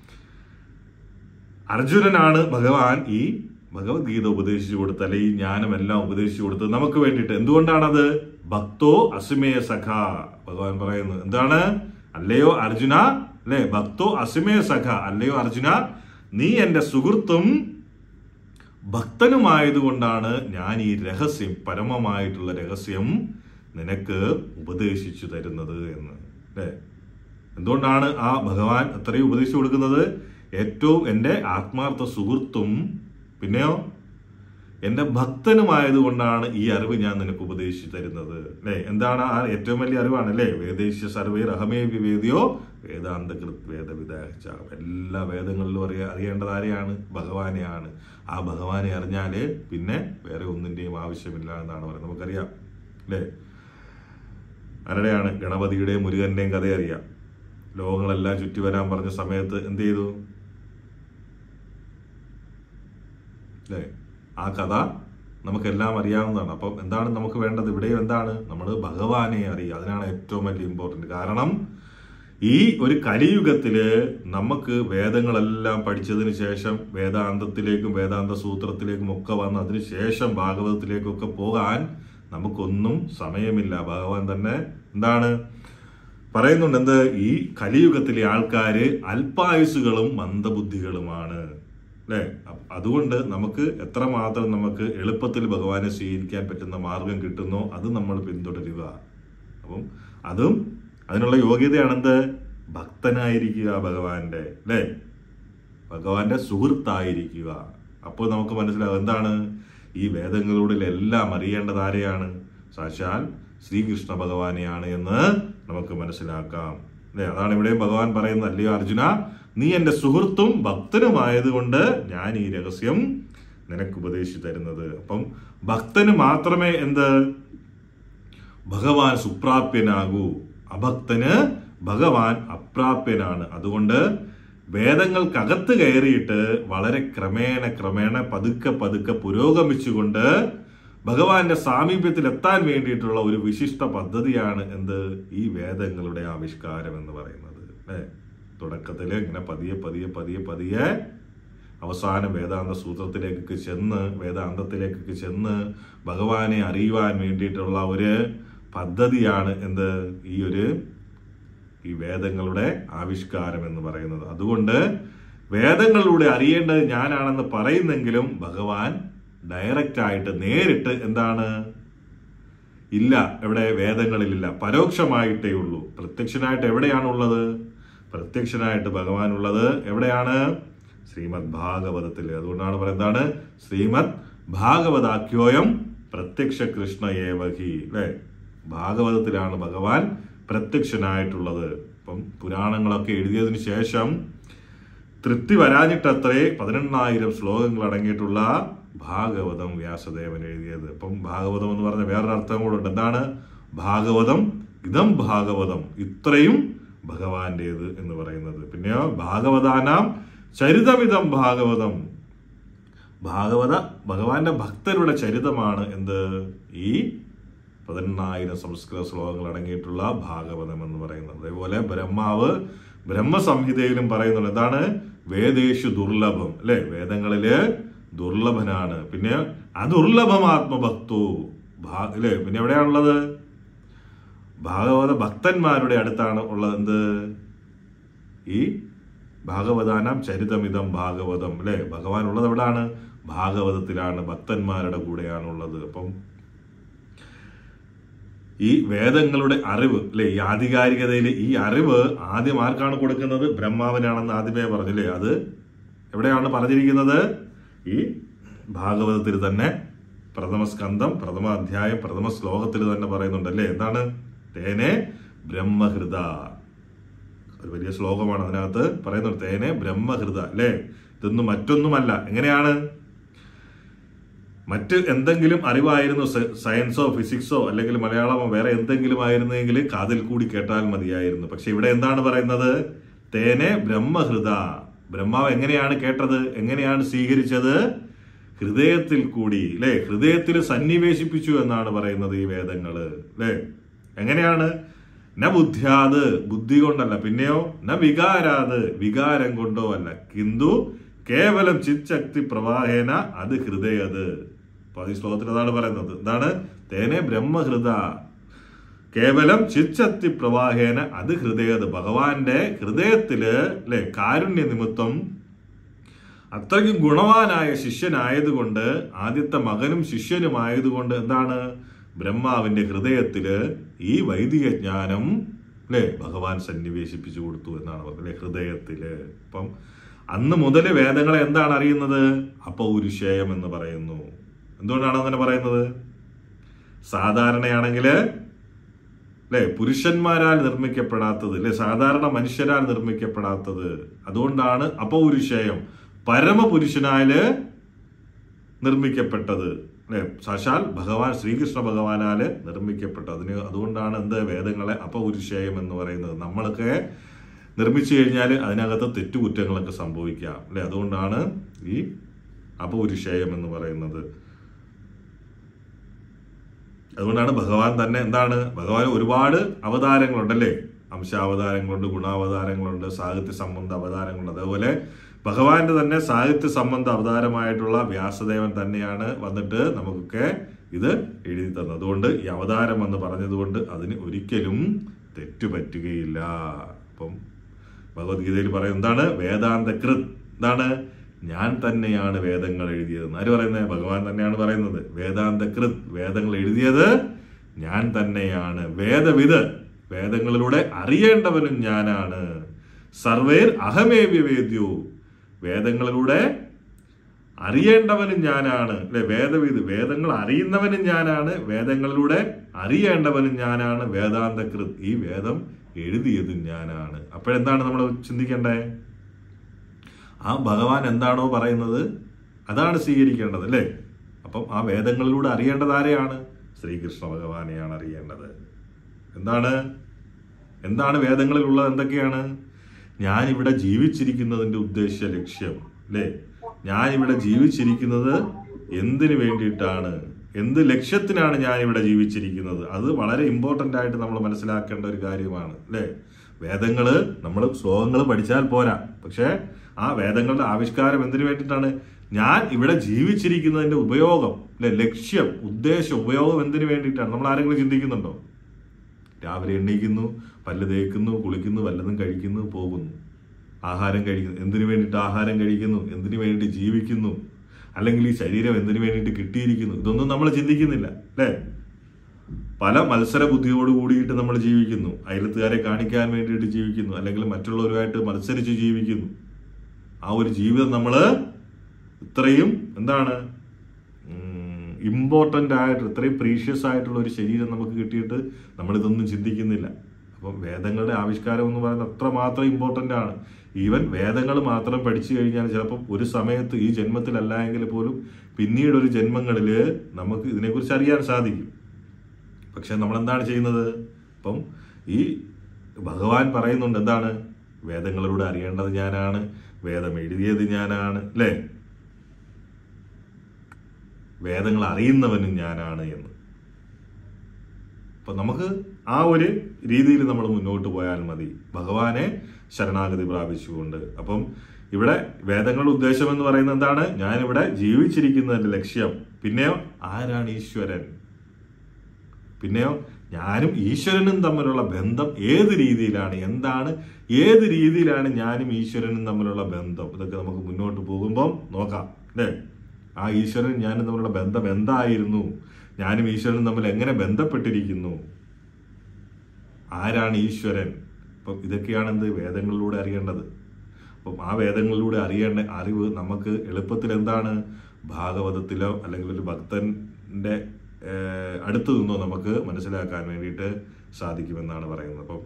അർജുനനാണ് ഭഗവാൻ ഈ ഭഗവത്ഗീത ഉപദേശിച്ചു കൊടുത്ത അല്ലെ ഈ ജ്ഞാനമെല്ലാം ഉപദേശിച്ചു കൊടുത്തത് നമുക്ക് വേണ്ടിയിട്ട് എന്തുകൊണ്ടാണത് ഭക്തോ അസിമേ സഖ ഭഗവാൻ പറയുന്നു എന്താണ് അല്ലയോ അർജുന അല്ലെ ഭക്തോ അസിമേ സഖ അല്ലയോ അർജുന നീ എന്റെ സുഹൃത്തും ഭക്തനുമായതുകൊണ്ടാണ് ഞാൻ ഈ രഹസ്യം പരമമായിട്ടുള്ള രഹസ്യം നിനക്ക് ഉപദേശിച്ചു തരുന്നത് എന്ന് അല്ലേ എന്തുകൊണ്ടാണ് ആ ഭഗവാൻ അത്രയും ഉപദേശിച്ചു കൊടുക്കുന്നത് ഏറ്റവും എൻ്റെ ആത്മാർത്ഥ സുഹൃത്തും പിന്നെയോ എൻ്റെ ഭക്തനുമായതുകൊണ്ടാണ് ഈ അറിവ് ഞാൻ നിനക്ക് ഉപദേശിച്ചു തരുന്നത് അല്ലേ എന്താണ് ആ ഏറ്റവും വലിയ അറിവാണ് അല്ലേ വേദേശ്യ സർവേ അഹമേ വിവേദിയോ വേദാന്ത കൃത് വേദവിദാഹ എല്ലാ വേദങ്ങളിലും അറിയ അറിയേണ്ടത് ആരെയാണ് ഭഗവാനെയാണ് ആ ഭഗവാനെ അറിഞ്ഞാല് പിന്നെ വേറെ ഒന്നിന്റെയും ആവശ്യമില്ല എന്നാണ് പറയുന്നത് നമുക്കറിയാം അല്ലേ ആരുടെയാണ് ഗണപതിയുടെയും മുരുകന്റെയും കഥ അറിയാം ലോകങ്ങളെല്ലാം ചുറ്റി വരാൻ പറഞ്ഞ സമയത്ത് എന്ത് ചെയ്തു അല്ലേ ആ കഥ നമുക്കെല്ലാം അറിയാവുന്നതാണ് അപ്പം എന്താണ് നമുക്ക് വേണ്ടത് ഇവിടെ എന്താണ് നമ്മൾ ഭഗവാനെ അറിയുക അതിനാണ് ഏറ്റവും വലിയ ഇമ്പോർട്ടൻ്റ് കാരണം ഈ ഒരു കലിയുഗത്തില് നമുക്ക് വേദങ്ങളെല്ലാം പഠിച്ചതിന് ശേഷം വേദാന്തത്തിലേക്കും വേദാന്ത സൂത്രത്തിലേക്കും ഒക്കെ വന്ന് അതിന് ശേഷം ഭാഗവതത്തിലേക്കൊക്കെ പോകാൻ നമുക്കൊന്നും സമയമില്ല ഭഗവാൻ തന്നെ എന്താണ് പറയുന്നുണ്ട് എന്ത് ഈ കലിയുഗത്തിലെ ആൾക്കാര് അല്പായുസുകളും മന്ദബുദ്ധികളുമാണ് അല്ലേ അപ്പ- അതുകൊണ്ട് നമുക്ക് എത്രമാത്രം നമുക്ക് എളുപ്പത്തിൽ ഭഗവാനെ സ്വീകരിക്കാൻ പറ്റുന്ന മാർഗം കിട്ടുന്നോ അത് നമ്മൾ പിന്തുടരുക അപ്പം അതും അതിനുള്ള യോഗ്യതയാണെന്ത് ഭക്തനായിരിക്കുക ഭഗവാന്റെ അല്ലേ ഭഗവാന്റെ സുഹൃത്തായിരിക്കുക അപ്പോൾ നമുക്ക് മനസ്സിലാവും എന്താണ് ഈ വേദങ്ങളിലൂടെ എല്ലാം അറിയേണ്ടത് ആരെയാണ് സാക്ഷാൽ ശ്രീകൃഷ്ണ ഭഗവാനെയാണ് എന്ന് നമുക്ക് മനസ്സിലാക്കാം അല്ലേ അതാണ് ഇവിടെ ഭഗവാൻ പറയുന്നത് അല്ലയോ അർജുന നീ എന്റെ സുഹൃത്തും ഭക്തനുമായതുകൊണ്ട് ഞാൻ ഈ രഹസ്യം നിനക്ക് ഉപദേശിച്ചു തരുന്നത് അപ്പം ഭക്തന് മാത്രമേ എന്ത് ഭഗവാൻ സുപ്രാപ്യനാകൂ അഭക്തന് ഭഗവാൻ അപ്രാപ്യനാണ് അതുകൊണ്ട് വേദങ്ങൾക്കകത്ത് കയറിയിട്ട് വളരെ ക്രമേണ ക്രമേണ പതുക്കെ പതുക്കെ പുരോഗമിച്ചുകൊണ്ട് ഭഗവാന്റെ സാമീപ്യത്തിൽ എത്താൻ വേണ്ടിയിട്ടുള്ള ഒരു വിശിഷ്ട പദ്ധതിയാണ് എന്ത് ഈ വേദങ്ങളുടെ ആവിഷ്കാരം എന്ന് പറയുന്നത് അല്ലേ തുടക്കത്തിൽ ഇങ്ങനെ പതിയെ പതിയെ പതിയെ പതിയെ അവസാനം വേദാന്ത സൂത്രത്തിലേക്കൊക്കെ ചെന്ന് വേദാന്തത്തിലേക്കൊക്കെ ചെന്ന് ഭഗവാനെ അറിയുവാൻ വേണ്ടിയിട്ടുള്ള ഒരു പദ്ധതിയാണ് എന്ത് ഈ ഒരു ഈ വേദങ്ങളുടെ ആവിഷ്കാരം എന്ന് പറയുന്നത് അതുകൊണ്ട് വേദങ്ങളിലൂടെ അറിയേണ്ടത് ഞാനാണെന്ന് പറയുന്നെങ്കിലും ഭഗവാൻ ഡയറക്റ്റ് ആയിട്ട് നേരിട്ട് എന്താണ് ഇല്ല എവിടെ വേദങ്ങളിലില്ല പരോക്ഷമായിട്ടേ ഉള്ളൂ പ്രത്യക്ഷനായിട്ട് എവിടെയാണുള്ളത് പ്രത്യക്ഷനായിട്ട് ഭഗവാൻ ഉള്ളത് എവിടെയാണ് ശ്രീമദ് ഭാഗവതത്തിൽ അതുകൊണ്ടാണ് പറയുന്നതാണ് ശ്രീമദ് ഭാഗവതാഖ്യോയം പ്രത്യക്ഷ കൃഷ്ണ ഏവഹി അല്ലെ ഭാഗവതത്തിലാണ് ഭഗവാൻ പ്രത്യക്ഷനായിട്ടുള്ളത് ഇപ്പം പുരാണങ്ങളൊക്കെ എഴുതിയതിനു ശേഷം തൃപ്തി വരാഞ്ഞിട്ടത്രേ പതിനെണ്ണായിരം ശ്ലോകങ്ങൾ അടങ്ങിയിട്ടുള്ള ഭാഗവതം വ്യാസദേവൻ എഴുതിയത് ഇപ്പം ഭാഗവതം എന്ന് പറഞ്ഞ വേറൊരു അർത്ഥം കൂടെ ഉണ്ട് എന്താണ് ഭാഗവതം ഇതം ഭാഗവതം ഇത്രയും ഭഗവാന്റേത് എന്ന് പറയുന്നത് പിന്നെയോ ഭാഗവതാനാം ചരിതമിതം ഭാഗവതം ഭാഗവത ഭഗവാന്റെ ഭക്തരുടെ ചരിതമാണ് എന്ത് ഈ പതിനെണ്ണായിരം സംസ്കൃത ശ്ലോകങ്ങൾ അടങ്ങിയിട്ടുള്ള ഭാഗവതം എന്ന് പറയുന്നത് അതേപോലെ ബ്രഹ്മാവ് ബ്രഹ്മസംഹിതയിലും പറയുന്നുണ്ട് എന്താണ് വേദേഷു ദുർലഭം അല്ലെ വേദങ്ങളില് ദുർലഭനാണ് പിന്നെ അദുർലഭമാത്മഭക്തോ ഭാ അല്ലെ പിന്നെ എവിടെയാണുള്ളത് ഭാഗവത ഭക്തന്മാരുടെ അടുത്താണ് ഉള്ളത് എന്ത് ഈ ഭാഗവതാനം ചരിതമിതം ഭാഗവതം അല്ലെ ഭഗവാൻ ഉള്ളത് എവിടാണ് ഭാഗവതത്തിലാണ് ഭക്തന്മാരുടെ കൂടെയാണ് ഉള്ളത് അപ്പം ഈ വേദങ്ങളുടെ അറിവ് അല്ലെ ഈ ആധികാരികതയിൽ ഈ അറിവ് ആദ്യം ആർക്കാണ് കൊടുക്കുന്നത് ബ്രഹ്മാവിനാണെന്ന് ആദ്യമേ പറഞ്ഞില്ലേ അത് എവിടെയാണ് പറഞ്ഞിരിക്കുന്നത് ഈ ഭാഗവതത്തിൽ തന്നെ പ്രഥമ സ്കന്ധം പ്രഥമ അധ്യായം പ്രഥമ ശ്ലോകത്തിൽ തന്നെ പറയുന്നുണ്ടല്ലേ എന്താണ് തേനെ ബ്രഹ്മഹൃദ ഒരു വലിയ ശ്ലോകമാണ് അതിനകത്ത് പറയുന്നുണ്ട് തേനെ ബ്രഹ്മഹൃദ അല്ലേ ഇതൊന്നും മറ്റൊന്നുമല്ല എങ്ങനെയാണ് മറ്റ് എന്തെങ്കിലും അറിവായിരുന്നു സ- സയൻസോ ഫിസിക്സോ അല്ലെങ്കിൽ മലയാളമോ വേറെ എന്തെങ്കിലും ആയിരുന്നെങ്കിൽ കാതിൽ കൂടി കേട്ടാൽ മതിയായിരുന്നു പക്ഷെ ഇവിടെ എന്താണ് പറയുന്നത് തേനെ ബ്രഹ്മഹൃദ ബ്രഹ്മാവ് എങ്ങനെയാണ് കേട്ടത് എങ്ങനെയാണ് സ്വീകരിച്ചത് ഹൃദയത്തിൽ കൂടി അല്ലെ ഹൃദയത്തിൽ സന്നിവേശിപ്പിച്ചു എന്നാണ് പറയുന്നത് ഈ വേദങ്ങള് അല്ലെ എങ്ങനെയാണ് ന ബുദ്ധ്യാത് ബുദ്ധി കൊണ്ടല്ല പിന്നെയോ ന വികാരാത് വികാരം കൊണ്ടോ അല്ല കിന്തു കേവലം ചിത്ശക്തി പ്രവാഹേന അത് ഹൃദയത് അപ്പൊ ഈ ശ്ലോകത്തിൽ അതാണ് പറയുന്നത് എന്താണ് തേനെ ബ്രഹ്മഹൃദ കേവലം ചിത്ശക്തി പ്രവാഹേന അത് ഹൃദയത് ഭഗവാന്റെ ഹൃദയത്തില് അല്ലെ കാരുണ്യ നിമിത്തം അത്രയ്ക്കും ഗുണവാനായ ശിഷ്യനായതുകൊണ്ട് ആദ്യത്തെ മകനും ശിഷ്യനുമായതുകൊണ്ട് എന്താണ് ബ്രഹ്മാവിന്റെ ഹൃദയത്തില് ഈ വൈദിക ജ്ഞാനം അല്ലെ ഭഗവാൻ സന്നിവേശിപ്പിച്ചു കൊടുത്തു എന്നാണ് പറഞ്ഞത് അല്ലെ ഹൃദയത്തില് അപ്പം അന്ന് മുതൽ വേദങ്ങളെ എന്താണ് അറിയുന്നത് അപൗരുഷേയം എന്ന് പറയുന്നു എന്തുകൊണ്ടാണ് അങ്ങനെ പറയുന്നത് സാധാരണയാണെങ്കിൽ അല്ലെ പുരുഷന്മാരാൽ നിർമ്മിക്കപ്പെടാത്തത് അല്ലെ സാധാരണ മനുഷ്യരാൽ നിർമ്മിക്കപ്പെടാത്തത് അതുകൊണ്ടാണ് അപൗരുഷേയം പരമപുരുഷനാല് നിർമ്മിക്കപ്പെട്ടത് അല്ലെ സാക്ഷാൽ ഭഗവാൻ ശ്രീകൃഷ്ണ ഭഗവാനാല് നിർമ്മിക്കപ്പെട്ടത് അതിന് അതുകൊണ്ടാണ് എന്ത് വേദങ്ങളെ അപൗരുഷേയം എന്ന് പറയുന്നത് നമ്മളൊക്കെ നിർമ്മിച്ചു കഴിഞ്ഞാൽ അതിനകത്ത് തെറ്റുകുറ്റങ്ങളൊക്കെ സംഭവിക്കാം അല്ലെ അതുകൊണ്ടാണ് ഈ അപൗരുഷേയം എന്ന് പറയുന്നത് അതുകൊണ്ടാണ് ഭഗവാൻ തന്നെ എന്താണ് ഭഗവാൻ ഒരുപാട് അവതാരങ്ങളുണ്ടല്ലേ അംശാവതാരങ്ങളുണ്ട് ഗുണാവതാരങ്ങളുണ്ട് സാഹിത്യ സംബന്ധ അവതാരങ്ങളുണ്ട് അതേപോലെ ഭഗവാന്റെ തന്നെ സാഹിത്യ സംബന്ധ അവതാരമായിട്ടുള്ള വ്യാസദേവൻ തന്നെയാണ് വന്നിട്ട് നമുക്കൊക്കെ ഇത് എഴുതി തന്നത് അതുകൊണ്ട് ഈ അവതാരം എന്ന് പറഞ്ഞതുകൊണ്ട് അതിന് ഒരിക്കലും തെറ്റുപറ്റുകയില്ല അപ്പം ഭഗവത്ഗീതയിൽ പറയും എന്താണ് വേദാന്ത കൃത് എന്താണ് ഞാൻ തന്നെയാണ് വേദങ്ങൾ എഴുതിയത് ആര് പറയുന്നത് ഭഗവാൻ തന്നെയാണ് പറയുന്നത് വേദാന്ത കൃത് വേദങ്ങൾ എഴുതിയത് ഞാൻ തന്നെയാണ് വേദവിത് വേദങ്ങളിലൂടെ അറിയേണ്ടവനും ഞാനാണ് സർവേർ അഹമേവ്യ വേദ്യോ വേദങ്ങളിലൂടെ അറിയേണ്ടവനും ഞാനാണ് അല്ലെ വേദവിത് വേദങ്ങൾ അറിയുന്നവനും ഞാനാണ് വേദങ്ങളിലൂടെ അറിയേണ്ടവനും ഞാനാണ് വേദാന്തകൃത് ഈ വേദം എഴുതിയതും ഞാനാണ് അപ്പോഴെന്താണ് നമ്മൾ ചിന്തിക്കേണ്ടേ ആ ഭഗവാൻ എന്താണോ പറയുന്നത് അതാണ് സ്വീകരിക്കേണ്ടത് അല്ലേ അപ്പം ആ വേദങ്ങളിലൂടെ അറിയേണ്ടത് ആരെയാണ് ശ്രീകൃഷ്ണ ഭഗവാനെയാണ് അറിയേണ്ടത് എന്താണ് എന്താണ് വേദങ്ങളിലുള്ളത് എന്തൊക്കെയാണ് ഞാനിവിടെ ജീവിച്ചിരിക്കുന്നതിൻ്റെ ഉദ്ദേശ ലക്ഷ്യം അല്ലേ ഞാനിവിടെ ജീവിച്ചിരിക്കുന്നത് എന്തിനു വേണ്ടിയിട്ടാണ് എന്ത് ലക്ഷ്യത്തിനാണ് ഞാൻ ഇവിടെ ജീവിച്ചിരിക്കുന്നത് അത് വളരെ ഇമ്പോർട്ടൻ്റ് ആയിട്ട് നമ്മൾ മനസ്സിലാക്കേണ്ട ഒരു കാര്യമാണ് അല്ലേ വേദങ്ങള് നമ്മൾ ശ്ലോകങ്ങൾ പഠിച്ചാൽ പോരാ പക്ഷേ ആ വേദങ്ങളുടെ ആവിഷ്കാരം എന്തിനു വേണ്ടിയിട്ടാണ് ഞാൻ ഇവിടെ ജീവിച്ചിരിക്കുന്നതിന്റെ ഉപയോഗം അല്ലെ ലക്ഷ്യം ഉദ്ദേശം ഉപയോഗം എന്തിനു വേണ്ടിയിട്ടാണ് നമ്മൾ ആരെങ്കിലും ചിന്തിക്കുന്നുണ്ടോ രാവിലെ എണ്ണീക്കുന്നു പല്ല് തേക്കുന്നു കുളിക്കുന്നു വല്ലതും കഴിക്കുന്നു പോകുന്നു ആഹാരം കഴിക്കുന്നു എന്തിനു വേണ്ടിയിട്ട് ആഹാരം കഴിക്കുന്നു എന്തിനു വേണ്ടി ജീവിക്കുന്നു അല്ലെങ്കിൽ ഈ ശരീരം എന്തിനു വേണ്ടിയിട്ട് കിട്ടിയിരിക്കുന്നു ഇതൊന്നും നമ്മൾ ചിന്തിക്കുന്നില്ല അല്ലേ പല മത്സര ബുദ്ധിയോട് കൂടിയിട്ട് നമ്മൾ ജീവിക്കുന്നു അയലത്തുകാരെ കാണിക്കാൻ വേണ്ടിയിട്ട് ജീവിക്കുന്നു അല്ലെങ്കിൽ മറ്റുള്ളവരുമായിട്ട് മത്സരിച്ച് ജീവിക്കുന്നു ആ ഒരു ജീവിതം നമ്മൾ ഇത്രയും എന്താണ് ഇമ്പോർട്ടൻ്റ് ആയിട്ട് ഇത്രയും പ്രീഷ്യസ് ആയിട്ടുള്ള ഒരു ശരീരം നമുക്ക് കിട്ടിയിട്ട് നമ്മളിതൊന്നും ചിന്തിക്കുന്നില്ല അപ്പം വേദങ്ങളുടെ ആവിഷ്കാരം എന്ന് പറയുന്നത് അത്രമാത്രം ഇമ്പോർട്ടൻ്റ് ആണ് ഈവൻ വേദങ്ങൾ മാത്രം പഠിച്ചു കഴിഞ്ഞാൽ ചിലപ്പം ഒരു സമയത്ത് ഈ ജന്മത്തിലല്ല എങ്കിൽ പോലും പിന്നീട് ഒരു ജന്മങ്ങളിൽ നമുക്ക് ഇതിനെക്കുറിച്ച് അറിയാൻ സാധിക്കും പക്ഷെ നമ്മൾ എന്താണ് ചെയ്യുന്നത് അപ്പം ഈ ഭഗവാൻ പറയുന്നുണ്ട് എന്താണ് വേദങ്ങളിലൂടെ അറിയേണ്ടത് ഞാനാണ് വേദം എഴുതിയത് ഞാനാണ് അല്ലേ വേദങ്ങൾ അറിയുന്നവനും ഞാനാണ് എന്ന് അപ്പൊ നമുക്ക് ആ ഒരു രീതിയിൽ നമ്മൾ മുന്നോട്ട് പോയാൽ മതി ഭഗവാനെ ശരണാഗതി പ്രാപിച്ചുകൊണ്ട് അപ്പം ഇവിടെ വേദങ്ങളുടെ ഉദ്ദേശം എന്ന് പറയുന്നത് എന്താണ് ഞാനിവിടെ ജീവിച്ചിരിക്കുന്നതിന്റെ ലക്ഷ്യം പിന്നെയോ ആരാണ് ഈശ്വരൻ പിന്നെയോ ഞാനും ഈശ്വരനും തമ്മിലുള്ള ബന്ധം ഏത് രീതിയിലാണ് എന്താണ് ഏത് രീതിയിലാണ് ഞാനും ഈശ്വരനും തമ്മിലുള്ള ബന്ധം ഇതൊക്കെ നമുക്ക് മുന്നോട്ട് പോകുമ്പം നോക്കാം അല്ലേ ആ ഈശ്വരൻ ഞാനും തമ്മിലുള്ള ബന്ധം എന്തായിരുന്നു ഞാനും ഈശ്വരനും തമ്മിൽ എങ്ങനെ ബന്ധപ്പെട്ടിരിക്കുന്നു ആരാണ് ഈശ്വരൻ അപ്പം ഇതൊക്കെയാണ് എന്ത് വേദങ്ങളിലൂടെ അറിയേണ്ടത് അപ്പം ആ വേദങ്ങളിലൂടെ അറിയേണ്ട അറിവ് നമുക്ക് എളുപ്പത്തിൽ എന്താണ് ഭാഗവതത്തിലോ അല്ലെങ്കിൽ ഒരു ഭക്തന്റെ ഏഹ്, അടുത്ത് നിന്നോ നമുക്ക് മനസ്സിലാക്കാൻ വേണ്ടിയിട്ട് സാധിക്കുമെന്നാണ് പറയുന്നത് അപ്പം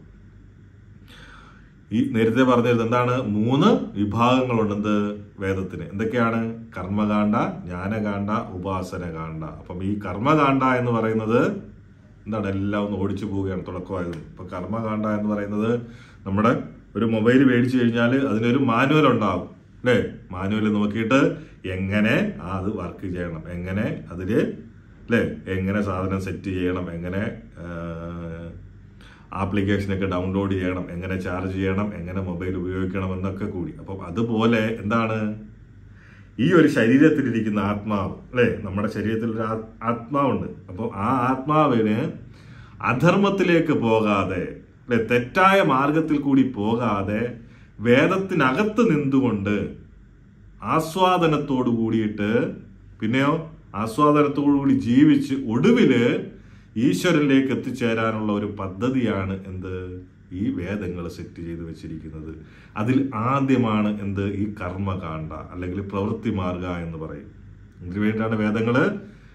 ഈ നേരത്തെ പറഞ്ഞത് എന്താണ് മൂന്ന് വിഭാഗങ്ങളുണ്ട് എന്ത് വേദത്തിന് എന്തൊക്കെയാണ് കർമ്മകാണ്ഡ ജ്ഞാനകാണ്ഡ ഉപാസനകാണ്ഡ അപ്പം ഈ കർമ്മകാണ്ഡ എന്ന് പറയുന്നത് എന്താണ് എല്ലാം ഒന്ന് ഓടിച്ചു പോവുകയാണ് തുടക്കമായത് ഇപ്പൊ കർമ്മകാണ്ഡ എന്ന് പറയുന്നത് നമ്മുടെ ഒരു മൊബൈൽ മേടിച്ചു കഴിഞ്ഞാൽ അതിനൊരു മാനുവൽ ഉണ്ടാവും അല്ലേ മാനുവൽ നോക്കിയിട്ട് എങ്ങനെ ആ അത് വർക്ക് ചെയ്യണം എങ്ങനെ അതില് അല്ലേ എങ്ങനെ സാധനം സെറ്റ് ചെയ്യണം എങ്ങനെ ആപ്ലിക്കേഷനൊക്കെ ഡൗൺലോഡ് ചെയ്യണം എങ്ങനെ ചാർജ് ചെയ്യണം എങ്ങനെ മൊബൈൽ ഉപയോഗിക്കണം എന്നൊക്കെ കൂടി അപ്പം അതുപോലെ എന്താണ് ഈ ഒരു ശരീരത്തിലിരിക്കുന്ന ആത്മാവ് അല്ലേ നമ്മുടെ ശരീരത്തിൽ ഒരു ആ- ആത്മാവുണ്ട് അപ്പോൾ ആ ആത്മാവിന് അധർമ്മത്തിലേക്ക് പോകാതെ അല്ലെ തെറ്റായ മാർഗത്തിൽ കൂടി പോകാതെ വേദത്തിനകത്ത് നിന്നുകൊണ്ട് ആസ്വാദനത്തോടു കൂടിയിട്ട് പിന്നെയോ ആസ്വാദനത്തോടു കൂടി ജീവിച്ച് ഒടുവില് ഈശ്വരനിലേക്ക് എത്തിച്ചേരാനുള്ള ഒരു പദ്ധതിയാണ് എന്ത് ഈ വേദങ്ങൾ സെറ്റ് ചെയ്ത് വെച്ചിരിക്കുന്നത് അതിൽ ആദ്യമാണ് എന്ത് ഈ കർമ്മകാണ്ഡ അല്ലെങ്കിൽ പ്രവൃത്തി മാർഗ എന്ന് പറയും ഇതിനു വേണ്ടിയിട്ടാണ് വേദങ്ങള്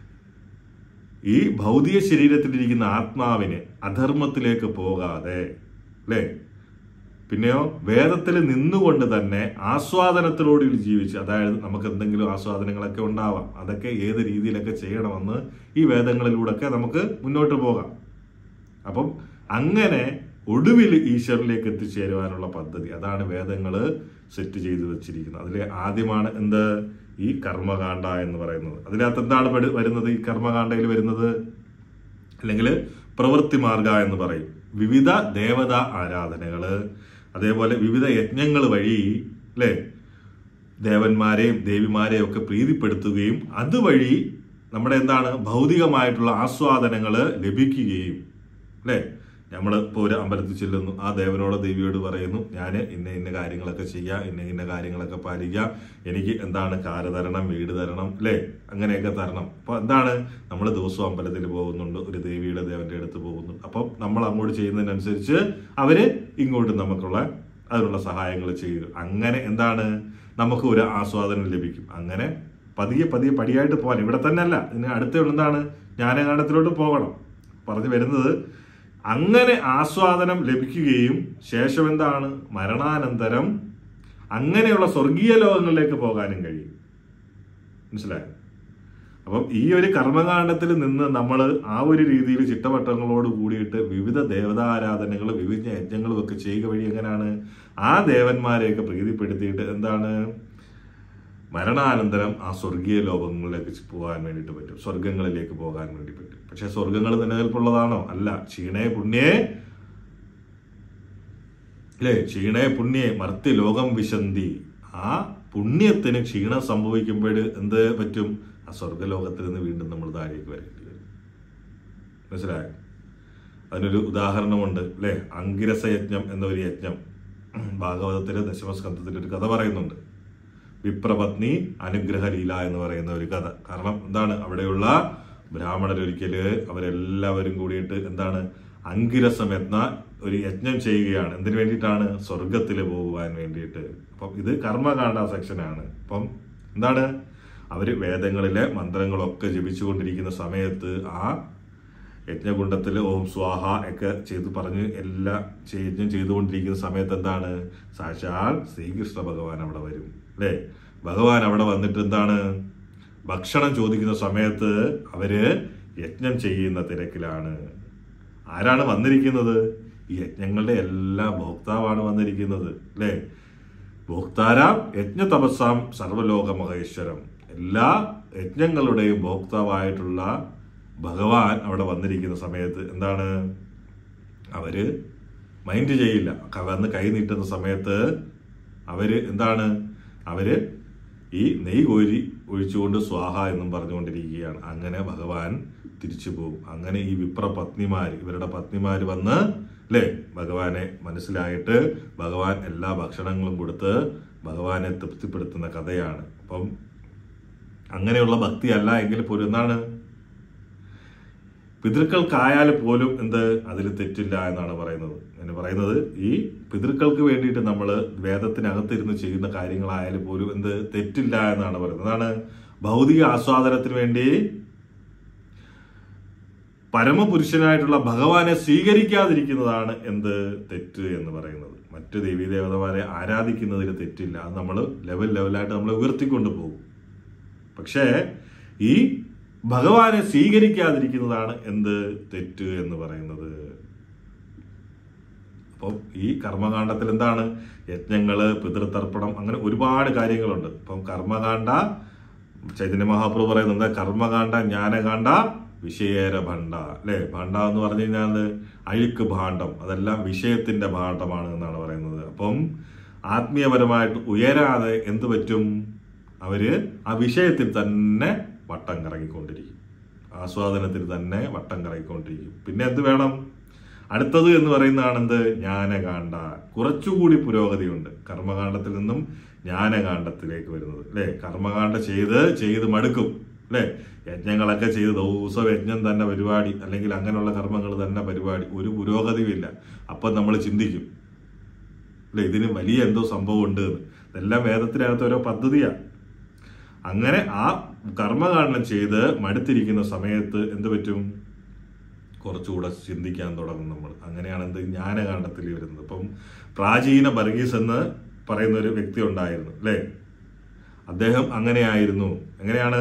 ഈ ഭൗതിക ശരീരത്തിലിരിക്കുന്ന ആത്മാവിനെ അധർമ്മത്തിലേക്ക് പോകാതെ അല്ലേ പിന്നെയോ വേദത്തിൽ നിന്നുകൊണ്ട് തന്നെ ആസ്വാദനത്തിലൂടെ ജീവിച്ച് അതായത് നമുക്ക് എന്തെങ്കിലും ആസ്വാദനങ്ങളൊക്കെ ഉണ്ടാവാം അതൊക്കെ ഏത് രീതിയിലൊക്കെ ചെയ്യണമെന്ന് ഈ വേദങ്ങളിലൂടെയൊക്കെ നമുക്ക് മുന്നോട്ട് പോകാം അപ്പം അങ്ങനെ ഒടുവിൽ ഈശ്വരനിലേക്ക് എത്തിച്ചേരുവാനുള്ള പദ്ധതി അതാണ് വേദങ്ങൾ സെറ്റ് ചെയ്തു വെച്ചിരിക്കുന്നത് അതിലെ ആദ്യമാണ് എന്ത് ഈ കർമ്മകാണ്ഡ എന്ന് പറയുന്നത് അതിനകത്ത് എന്താണ് പെടു- വരുന്നത് ഈ കർമ്മകാണ്ഡയിൽ വരുന്നത് അല്ലെങ്കിൽ പ്രവൃത്തി മാർഗ എന്ന് പറയും വിവിധ ദേവത ആരാധനകള് അതേപോലെ വിവിധ യജ്ഞങ്ങൾ വഴി അല്ലേ ദേവന്മാരെയും ദേവിമാരെയും ഒക്കെ പ്രീതിപ്പെടുത്തുകയും അതുവഴി നമ്മുടെ എന്താണ് ഭൗതികമായിട്ടുള്ള ആസ്വാദനങ്ങൾ ലഭിക്കുകയും അല്ലേ നമ്മൾ ഇപ്പോൾ ഒരു അമ്പലത്തിൽ ചെല്ലുന്നു ആ ദേവനോട് ദേവിയോട് പറയുന്നു ഞാൻ ഇന്ന ഇന്ന കാര്യങ്ങളൊക്കെ ചെയ്യാം ഇന്ന ഇന്ന കാര്യങ്ങളൊക്കെ പാലിക്കാം എനിക്ക് എന്താണ് കാര് തരണം വീട് തരണം അല്ലേ അങ്ങനെയൊക്കെ തരണം അപ്പോൾ എന്താണ് നമ്മൾ ദിവസവും അമ്പലത്തിൽ പോകുന്നുണ്ട് ഒരു ദേവിയുടെ ദേവന്റെ അടുത്ത് പോകുന്നു അപ്പം നമ്മൾ അങ്ങോട്ട് ചെയ്യുന്നതിനനുസരിച്ച് അവര് ഇങ്ങോട്ട് നമുക്കുള്ള അതിനുള്ള സഹായങ്ങൾ ചെയ്യുക അങ്ങനെ എന്താണ് നമുക്ക് ഒരു ആസ്വാദനം ലഭിക്കും അങ്ങനെ പതിയെ പതിയെ പടിയായിട്ട് പോകാൻ ഇവിടെ തന്നെ അല്ല ഇതിന് അടുത്തുള്ള എന്താണ് ജ്ഞാനകാണ്ഡത്തിലോട്ട് പോകണം പറഞ്ഞു വരുന്നത് അങ്ങനെ ആസ്വാദനം ലഭിക്കുകയും ശേഷം എന്താണ് മരണാനന്തരം അങ്ങനെയുള്ള സ്വർഗീയ ലോകങ്ങളിലേക്ക് പോകാനും കഴിയും മനസ്സിലായോ അപ്പം ഈ ഒരു കർമ്മകാണ്ഡത്തിൽ നിന്ന് നമ്മൾ ആ ഒരു രീതിയിൽ ചിട്ടവട്ടങ്ങളോട് കൂടിയിട്ട് വിവിധ ദേവതാരാധനകൾ വിവിധ യജ്ഞങ്ങളും ഒക്കെ ചെയ്യുക വഴി എങ്ങനെയാണ് ആ ദേവന്മാരെയൊക്കെ പ്രീതിപ്പെടുത്തിയിട്ട് എന്താണ് മരണാനന്തരം ആ സ്വർഗീയ ലോകങ്ങളിലേക്ക് പോകാൻ വേണ്ടിയിട്ട് പറ്റും സ്വർഗങ്ങളിലേക്ക് പോകാൻ വേണ്ടി പറ്റും പക്ഷെ സ്വർഗങ്ങൾ നിലനിൽപ്പുള്ളതാണോ അല്ല ക്ഷീണേ പുണ്യേ അല്ലേ ക്ഷീണേ പുണ്യേ മർത്തി ലോകം വിശന്തി ആ പുണ്യത്തിന് ക്ഷീണം സംഭവിക്കുമ്പോൾ എന്ത് പറ്റും ആ സ്വർഗലോകത്തിൽ നിന്ന് വീണ്ടും നമ്മൾ താഴേക്ക് വരേണ്ടി വരും മനസ്സിലായോ അതിനൊരു ഉദാഹരണമുണ്ട് അല്ലേ അങ്കിരസ യജ്ഞം എന്നൊരു യജ്ഞം ഭാഗവതത്തിലെ ദശമസ്കന്ധത്തിൽ ഒരു കഥ പറയുന്നുണ്ട് വിപ്രപത്നി അനുഗ്രഹ ലീല എന്ന് പറയുന്ന ഒരു കഥ കാരണം എന്താണ് അവിടെയുള്ള ബ്രാഹ്മണരൊരിക്കല് അവരെല്ലാവരും കൂടിയിട്ട് എന്താണ് അങ്കിരസം എന്ന ഒരു യജ്ഞം ചെയ്യുകയാണ് എന്തിനു വേണ്ടിയിട്ടാണ് സ്വർഗത്തിൽ പോകുവാൻ വേണ്ടിയിട്ട് അപ്പം ഇത് കർമ്മകാണ്ഡ സെക്ഷനാണ് അപ്പം എന്താണ് അവര് വേദങ്ങളിലെ മന്ത്രങ്ങളൊക്കെ ജപിച്ചുകൊണ്ടിരിക്കുന്ന സമയത്ത് ആ യജ്ഞകുണ്ടത്തിൽ ഓം സ്വാഹ ഒക്കെ ചെയ്ത് പറഞ്ഞ് എല്ലാ യജ്ഞം ചെയ്തുകൊണ്ടിരിക്കുന്ന സമയത്ത് എന്താണ് സാക്ഷാൽ ശ്രീകൃഷ്ണ ഭഗവാൻ അവിടെ വരും അല്ലേ ഭഗവാൻ അവിടെ വന്നിട്ട് എന്താണ് ഭക്ഷണം ചോദിക്കുന്ന സമയത്ത് അവര് യജ്ഞം ചെയ്യുന്ന തിരക്കിലാണ് ആരാണ് വന്നിരിക്കുന്നത് ഈ യജ്ഞങ്ങളുടെ എല്ലാ ഭോക്താവാണ് വന്നിരിക്കുന്നത് അല്ലേ ഭോക്താരാം യജ്ഞ തപസ്സാം സർവലോക മഹേശ്വരം എല്ലാ യജ്ഞങ്ങളുടെയും ഭോക്താവായിട്ടുള്ള ഭഗവാൻ അവിടെ വന്നിരിക്കുന്ന സമയത്ത് എന്താണ് അവര് മൈൻഡ് ചെയ്യില്ല ക- വന്ന് കൈ നീട്ടുന്ന സമയത്ത് അവര് എന്താണ് അവര് ഈ നെയ് കോരി ഒഴിച്ചുകൊണ്ട് സ്വാഹ എന്നും പറഞ്ഞുകൊണ്ടിരിക്കുകയാണ് അങ്ങനെ ഭഗവാൻ തിരിച്ചു പോകും അങ്ങനെ ഈ വിപ്ര പത്നിമാർ ഇവരുടെ പത്നിമാർ വന്ന് അല്ലേ ഭഗവാനെ മനസ്സിലായിട്ട് ഭഗവാൻ എല്ലാ ഭക്ഷണങ്ങളും കൊടുത്ത് ഭഗവാനെ തൃപ്തിപ്പെടുത്തുന്ന കഥയാണ് അപ്പം അങ്ങനെയുള്ള ഭക്തി അല്ല എങ്കിൽ പോലും എന്താണ് പിതൃക്കൾക്കായാൽ പോലും എന്ത് അതിൽ തെറ്റില്ല എന്നാണ് പറയുന്നത് എന്ന് പറയുന്നത് ഈ പിതൃക്കൾക്ക് വേണ്ടിയിട്ട് നമ്മൾ വേദത്തിനകത്തിരുന്ന് ചെയ്യുന്ന കാര്യങ്ങളായാലും പോലും എന്ത് തെറ്റില്ല എന്നാണ് പറയുന്നത് അതാണ് ഭൗതിക ആസ്വാദനത്തിന് വേണ്ടി പരമപുരുഷനായിട്ടുള്ള ഭഗവാനെ സ്വീകരിക്കാതിരിക്കുന്നതാണ് എന്ത് തെറ്റ് എന്ന് പറയുന്നത് മറ്റു ദേവീദേവതമാരെ ആരാധിക്കുന്നതിൽ തെറ്റില്ല അത് നമ്മൾ ലെവൽ ലെവലായിട്ട് നമ്മൾ ഉയർത്തിക്കൊണ്ട് പോകും പക്ഷേ ഈ ഭഗവാനെ സ്വീകരിക്കാതിരിക്കുന്നതാണ് എന്ത് തെറ്റ് എന്ന് പറയുന്നത് അപ്പം ഈ കർമ്മകാണ്ഡത്തിൽ എന്താണ് യജ്ഞങ്ങള് പിതൃതർപ്പണം അങ്ങനെ ഒരുപാട് കാര്യങ്ങളുണ്ട് ഇപ്പം കർമ്മകാണ്ഡ ചൈതന്യ മഹാപ്രഭു പറയുന്നത് കർമ്മകാണ്ഡ ജ്ഞാനകാണ്ഡ വിഷയേര ഭണ്ഡ അല്ലേ ഭണ്ഡ എന്ന് പറഞ്ഞു കഴിഞ്ഞാൽ അഴുക്ക് ഭാണ്ഡം അതെല്ലാം വിഷയത്തിന്റെ ഭാണ്ഡമാണ് എന്നാണ് പറയുന്നത് അപ്പം ആത്മീയപരമായിട്ട് ഉയരാതെ എന്ത് പറ്റും അവര് ആ വിഷയത്തിൽ തന്നെ വട്ടം കറങ്ങിക്കൊണ്ടിരിക്കും ആസ്വാദനത്തിൽ തന്നെ വട്ടം കറങ്ങിക്കൊണ്ടിരിക്കും പിന്നെ എന്ത് വേണം അടുത്തത് എന്ന് പറയുന്നതാണ് എന്ത് ജ്ഞാനകാണ്ഡ കുറച്ചുകൂടി പുരോഗതിയുണ്ട് കർമ്മകാണ്ഡത്തിൽ നിന്നും ജ്ഞാനകാണ്ഡത്തിലേക്ക് വരുന്നത് അല്ലേ കർമ്മകാണ്ഡ ചെയ്ത് ചെയ്ത് മടുക്കും അല്ലേ യജ്ഞങ്ങളൊക്കെ ചെയ്ത് ദിവസം യജ്ഞം തന്നെ പരിപാടി അല്ലെങ്കിൽ അങ്ങനെയുള്ള കർമ്മങ്ങൾ തന്നെ പരിപാടി ഒരു പുരോഗതിയുമില്ല അപ്പം നമ്മൾ ചിന്തിക്കും അല്ലെ ഇതിന് വലിയ എന്തോ സംഭവം ഉണ്ട് എന്ന്. ഇതെല്ലാം വേദത്തിനകത്ത് ഓരോ പദ്ധതിയാണ് അങ്ങനെ ആ കർമ്മകാണ്ഡം ചെയ്ത് മടുത്തിരിക്കുന്ന സമയത്ത് എന്ത് പറ്റും കുറച്ചുകൂടെ ചിന്തിക്കാൻ തുടങ്ങും നമ്മൾ അങ്ങനെയാണ് എന്ത് ജ്ഞാനകാണ്ഡത്തിൽ വരുന്നത് അപ്പം പ്രാചീന ബർഗീസ് എന്ന് പറയുന്ന ഒരു വ്യക്തി ഉണ്ടായിരുന്നു അല്ലേ അദ്ദേഹം അങ്ങനെയായിരുന്നു എങ്ങനെയാണ്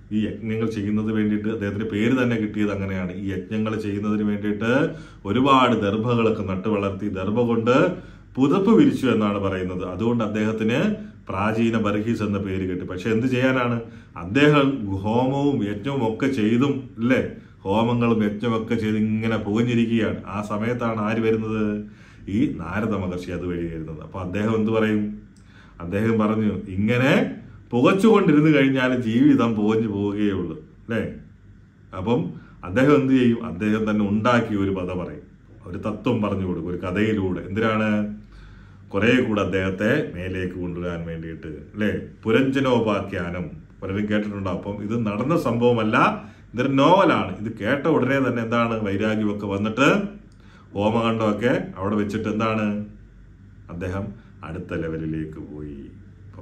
ഈ യജ്ഞങ്ങൾ ചെയ്യുന്നത് വേണ്ടിയിട്ട് അദ്ദേഹത്തിന് പേര് തന്നെ കിട്ടിയത് അങ്ങനെയാണ് ഈ യജ്ഞങ്ങൾ ചെയ്യുന്നതിന് വേണ്ടിയിട്ട് ഒരുപാട് ദർഭകളൊക്കെ നട്ടു വളർത്തി ദർഭ കൊണ്ട് പുതപ്പ് വിരിച്ചു എന്നാണ് പറയുന്നത് അതുകൊണ്ട് അദ്ദേഹത്തിന് പ്രാചീന ബർഹീസ് എന്ന പേര് കിട്ടി പക്ഷെ എന്ത് ചെയ്യാനാണ് അദ്ദേഹം ഹോമവും യജ്ഞവും ഒക്കെ ചെയ്തും ഇല്ലേ ഹോമങ്ങളും യജ്ഞമൊക്കെ ചെയ്ത് ഇങ്ങനെ പുകഞ്ഞിരിക്കുകയാണ് ആ സമയത്താണ് ആര് വരുന്നത് ഈ നാരദ മഹർഷി അതുവഴി വരുന്നത് അപ്പൊ അദ്ദേഹം എന്ത് പറയും അദ്ദേഹം പറഞ്ഞു ഇങ്ങനെ പുകച്ചുകൊണ്ടിരുന്നു കഴിഞ്ഞാൽ ജീവിതം പുകഞ്ഞു പോവുകയുള്ളൂ അല്ലേ അപ്പം അദ്ദേഹം എന്ത് ചെയ്യും അദ്ദേഹം തന്നെ ഉണ്ടാക്കിയ ഒരു പദ പറയും ഒരു തത്വം പറഞ്ഞു കൊടുക്കും ഒരു കഥയിലൂടെ എന്തിനാണ് കുറെ കൂടെ അദ്ദേഹത്തെ മേലേക്ക് കൊണ്ടുവരാൻ വേണ്ടിയിട്ട് അല്ലേ പുരഞ്ജനോപാഖ്യാനം പലരും കേട്ടിട്ടുണ്ടോ അപ്പം ഇത് നടന്ന സംഭവമല്ല ഇതൊരു നോവലാണ് ഇത് കേട്ട ഉടനെ തന്നെ എന്താണ് വൈരാഗ്യമൊക്കെ വന്നിട്ട് ഹോമകണ്ഠമൊക്കെ അവിടെ വെച്ചിട്ട് എന്താണ് അദ്ദേഹം അടുത്ത ലെവലിലേക്ക് പോയി അപ്പം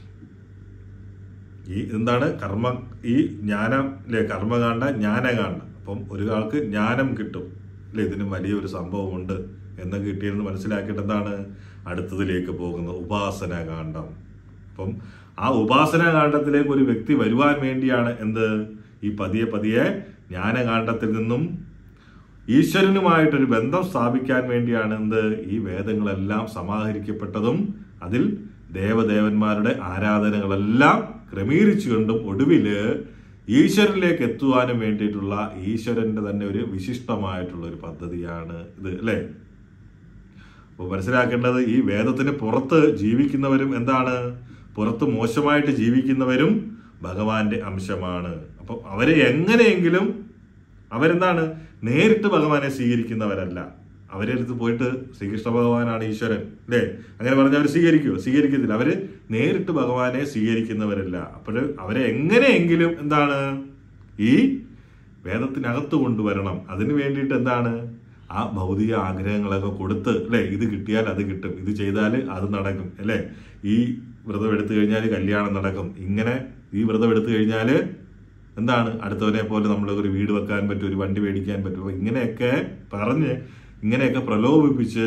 ഈ എന്താണ് കർമ്മ ഈ ജ്ഞാനം അല്ലെ കർമ്മകാണ്ട ജ്ഞാനകാണ്ട അപ്പം ഒരാൾക്ക് ജ്ഞാനം കിട്ടും അല്ലെ ഇതിന് വലിയൊരു സംഭവമുണ്ട് എന്ന് കിട്ടിയെന്ന് മനസ്സിലാക്കിയിട്ട് എന്താണ് അടുത്തതിലേക്ക് പോകുന്നത് ഉപാസനാകാന്ഡം അപ്പം ആ ഉപാസനാകാന്ഡത്തിലേക്ക് ഒരു വ്യക്തി വരുവാൻ വേണ്ടിയാണ് എന്ത് ഈ പതിയെ പതിയെ ജ്ഞാനകാന്ഡത്തിൽ നിന്നും ഈശ്വരനുമായിട്ടൊരു ബന്ധം സ്ഥാപിക്കാൻ വേണ്ടിയാണ് എന്ത് ഈ വേദങ്ങളെല്ലാം സമാഹരിക്കപ്പെട്ടതും അതിൽ ദേവദേവന്മാരുടെ ആരാധനകളെല്ലാം ക്രമീകരിച്ചുകൊണ്ടും ഒടുവില് ഈശ്വരനിലേക്ക് എത്തുവാനും വേണ്ടിയിട്ടുള്ള ഈശ്വരന്റെ തന്നെ ഒരു വിശിഷ്ടമായിട്ടുള്ള ഒരു പദ്ധതിയാണ് ഇത് അല്ലേ അപ്പോൾ മനസ്സിലാക്കേണ്ടത് ഈ വേദത്തിന് പുറത്ത് ജീവിക്കുന്നവരും എന്താണ് പുറത്ത് മോശമായിട്ട് ജീവിക്കുന്നവരും ഭഗവാന്റെ അംശമാണ് അപ്പം അവരെ എങ്ങനെയെങ്കിലും അവരെന്താണ് നേരിട്ട് ഭഗവാനെ സ്വീകരിക്കുന്നവരല്ല അവരെ അടുത്ത് പോയിട്ട് ശ്രീകൃഷ്ണ ഭഗവാനാണ് ഈശ്വരൻ അല്ലേ അങ്ങനെ പറഞ്ഞാൽ അവർ സ്വീകരിക്കുമോ സ്വീകരിക്കത്തില്ല അവര് നേരിട്ട് ഭഗവാനെ സ്വീകരിക്കുന്നവരല്ല അപ്പോൾ അവരെ എങ്ങനെയെങ്കിലും എന്താണ് ഈ വേദത്തിനകത്ത് കൊണ്ടുവരണം അതിന് വേണ്ടിയിട്ട് എന്താണ് ആ ഭൗതിക ആഗ്രഹങ്ങളൊക്കെ കൊടുത്ത് അല്ലേ ഇത് കിട്ടിയാൽ അത് കിട്ടും ഇത് ചെയ്താൽ അത് നടക്കും അല്ലേ ഈ വ്രതം എടുത്തു കഴിഞ്ഞാൽ കല്യാണം നടക്കും ഇങ്ങനെ ഈ വ്രതം എടുത്തു കഴിഞ്ഞാൽ എന്താണ് അടുത്തവനെ പോലെ നമ്മൾ ഒരു വീട് വെക്കാൻ പറ്റും ഒരു വണ്ടി മേടിക്കാൻ പറ്റും അപ്പൊ ഇങ്ങനെയൊക്കെ പറഞ്ഞ് ഇങ്ങനെയൊക്കെ പ്രലോഭിപ്പിച്ച്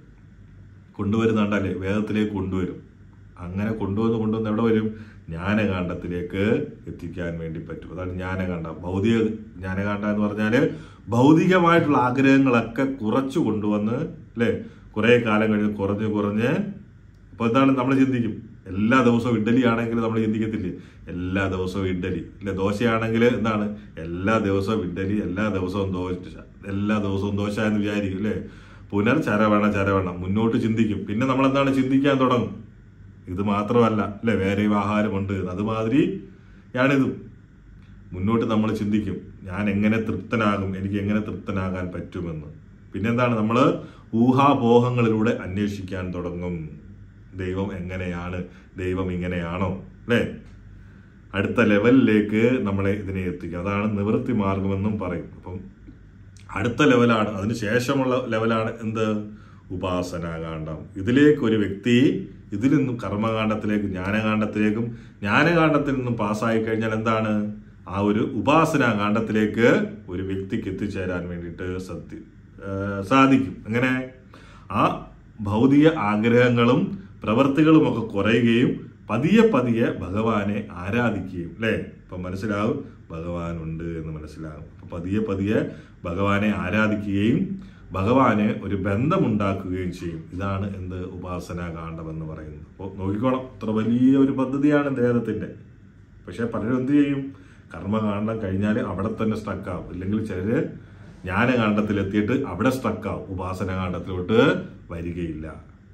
കൊണ്ടുവരുന്നുണ്ടല്ലേ വേദത്തിലേക്ക് കൊണ്ടുവരും അങ്ങനെ കൊണ്ടുവന്ന് കൊണ്ടുവന്ന് എവിടെ വരും ജ്ഞാനകാന്ഡത്തിലേക്ക് എത്തിക്കാൻ വേണ്ടി പറ്റും അതാണ് ജ്ഞാനകാന്ഡ ഭൗതിക ജ്ഞാനകാന്ഡ എന്ന് പറഞ്ഞാല് ഭൗതികമായിട്ടുള്ള ആഗ്രഹങ്ങളൊക്കെ കുറച്ചു കൊണ്ടുവന്ന് അല്ലേ കുറെ കാലം കഴിഞ്ഞ് കുറഞ്ഞ് കുറഞ്ഞ് അപ്പൊ എന്താണ് നമ്മൾ ചിന്തിക്കും എല്ലാ ദിവസവും ഇഡ്ഡലി ആണെങ്കിൽ നമ്മൾ ചിന്തിക്കത്തില്ലേ എല്ലാ ദിവസവും ഇഡ്ഡലി അല്ലെ ദോശയാണെങ്കിൽ എന്താണ് എല്ലാ ദിവസവും ഇഡ്ഡലി എല്ലാ ദിവസവും ദോശ എല്ലാ ദിവസവും ദോശ എന്ന് വിചാരിക്കും അല്ലേ പുനർ ചരവണ ചരവണ മുന്നോട്ട് ചിന്തിക്കും പിന്നെ നമ്മൾ എന്താണ് ചിന്തിക്കാൻ തുടങ്ങും ഇത് മാത്രമല്ല അല്ലെ വേറെയും ആഹാരമുണ്ട് അതുമാതിരി ഞാനിതും മുന്നോട്ട് നമ്മൾ ചിന്തിക്കും ഞാൻ എങ്ങനെ തൃപ്തനാകും എനിക്ക് എങ്ങനെ തൃപ്തനാകാൻ പറ്റുമെന്ന് പിന്നെന്താണ് നമ്മൾ ഊഹാപോഹങ്ങളിലൂടെ അന്വേഷിക്കാൻ തുടങ്ങും ദൈവം എങ്ങനെയാണ് ദൈവം ഇങ്ങനെയാണോ അല്ലേ അടുത്ത ലെവലിലേക്ക് നമ്മളെ ഇതിനെ എത്തിക്കുക അതാണ് നിവൃത്തി മാർഗമെന്നും പറയും അപ്പം അടുത്ത ലെവലാണ് അതിന് ശേഷമുള്ള ലെവലാണ് എന്ത് ഉപാസനാകാന്ഡം ഇതിലേക്ക് ഒരു വ്യക്തി ഇതിൽ നിന്നും കർമ്മകാന്ഡത്തിലേക്ക് ജ്ഞാനകാന്ഡത്തിലേക്കും ജ്ഞാനകാന്ഡത്തിൽ നിന്നും പാസ്സായി കഴിഞ്ഞാൽ എന്താണ് ആ ഒരു ഉപാസനാകാന്ഡത്തിലേക്ക് ഒരു വ്യക്തിക്ക് എത്തിച്ചേരാൻ വേണ്ടിയിട്ട് സത്യ ഏഹ് സാധിക്കും അങ്ങനെ ആ ഭൗതിക ആഗ്രഹങ്ങളും പ്രവൃത്തികളും ഒക്കെ കുറയുകയും പതിയെ പതിയെ ഭഗവാനെ ആരാധിക്കുകയും അല്ലേ ഇപ്പം മനസ്സിലാവും ഭഗവാനുണ്ട് എന്ന് മനസ്സിലാകും അപ്പൊ പതിയെ പതിയെ ഭഗവാനെ ആരാധിക്കുകയും ഭഗവാന് ഒരു ബന്ധമുണ്ടാക്കുകയും ചെയ്യും ഇതാണ് എന്ത് ഉപാസനാകാന്ഡം എന്ന് പറയുന്നത് അപ്പോൾ നോക്കിക്കോണം അത്ര വലിയ ഒരു പദ്ധതിയാണ് വേദത്തിന്റെ പക്ഷെ പലരും എന്ത് ചെയ്യും കർമ്മകാന്ഡം കഴിഞ്ഞാൽ അവിടെ തന്നെ സ്റ്റക്കാവും ഇല്ലെങ്കിൽ ചിലര് ജ്ഞാനകാന്ഡത്തിലെത്തിയിട്ട് അവിടെ സ്റ്റക്കാവും ഉപാസനാകാന്ഡത്തിലോട്ട് വരികയില്ല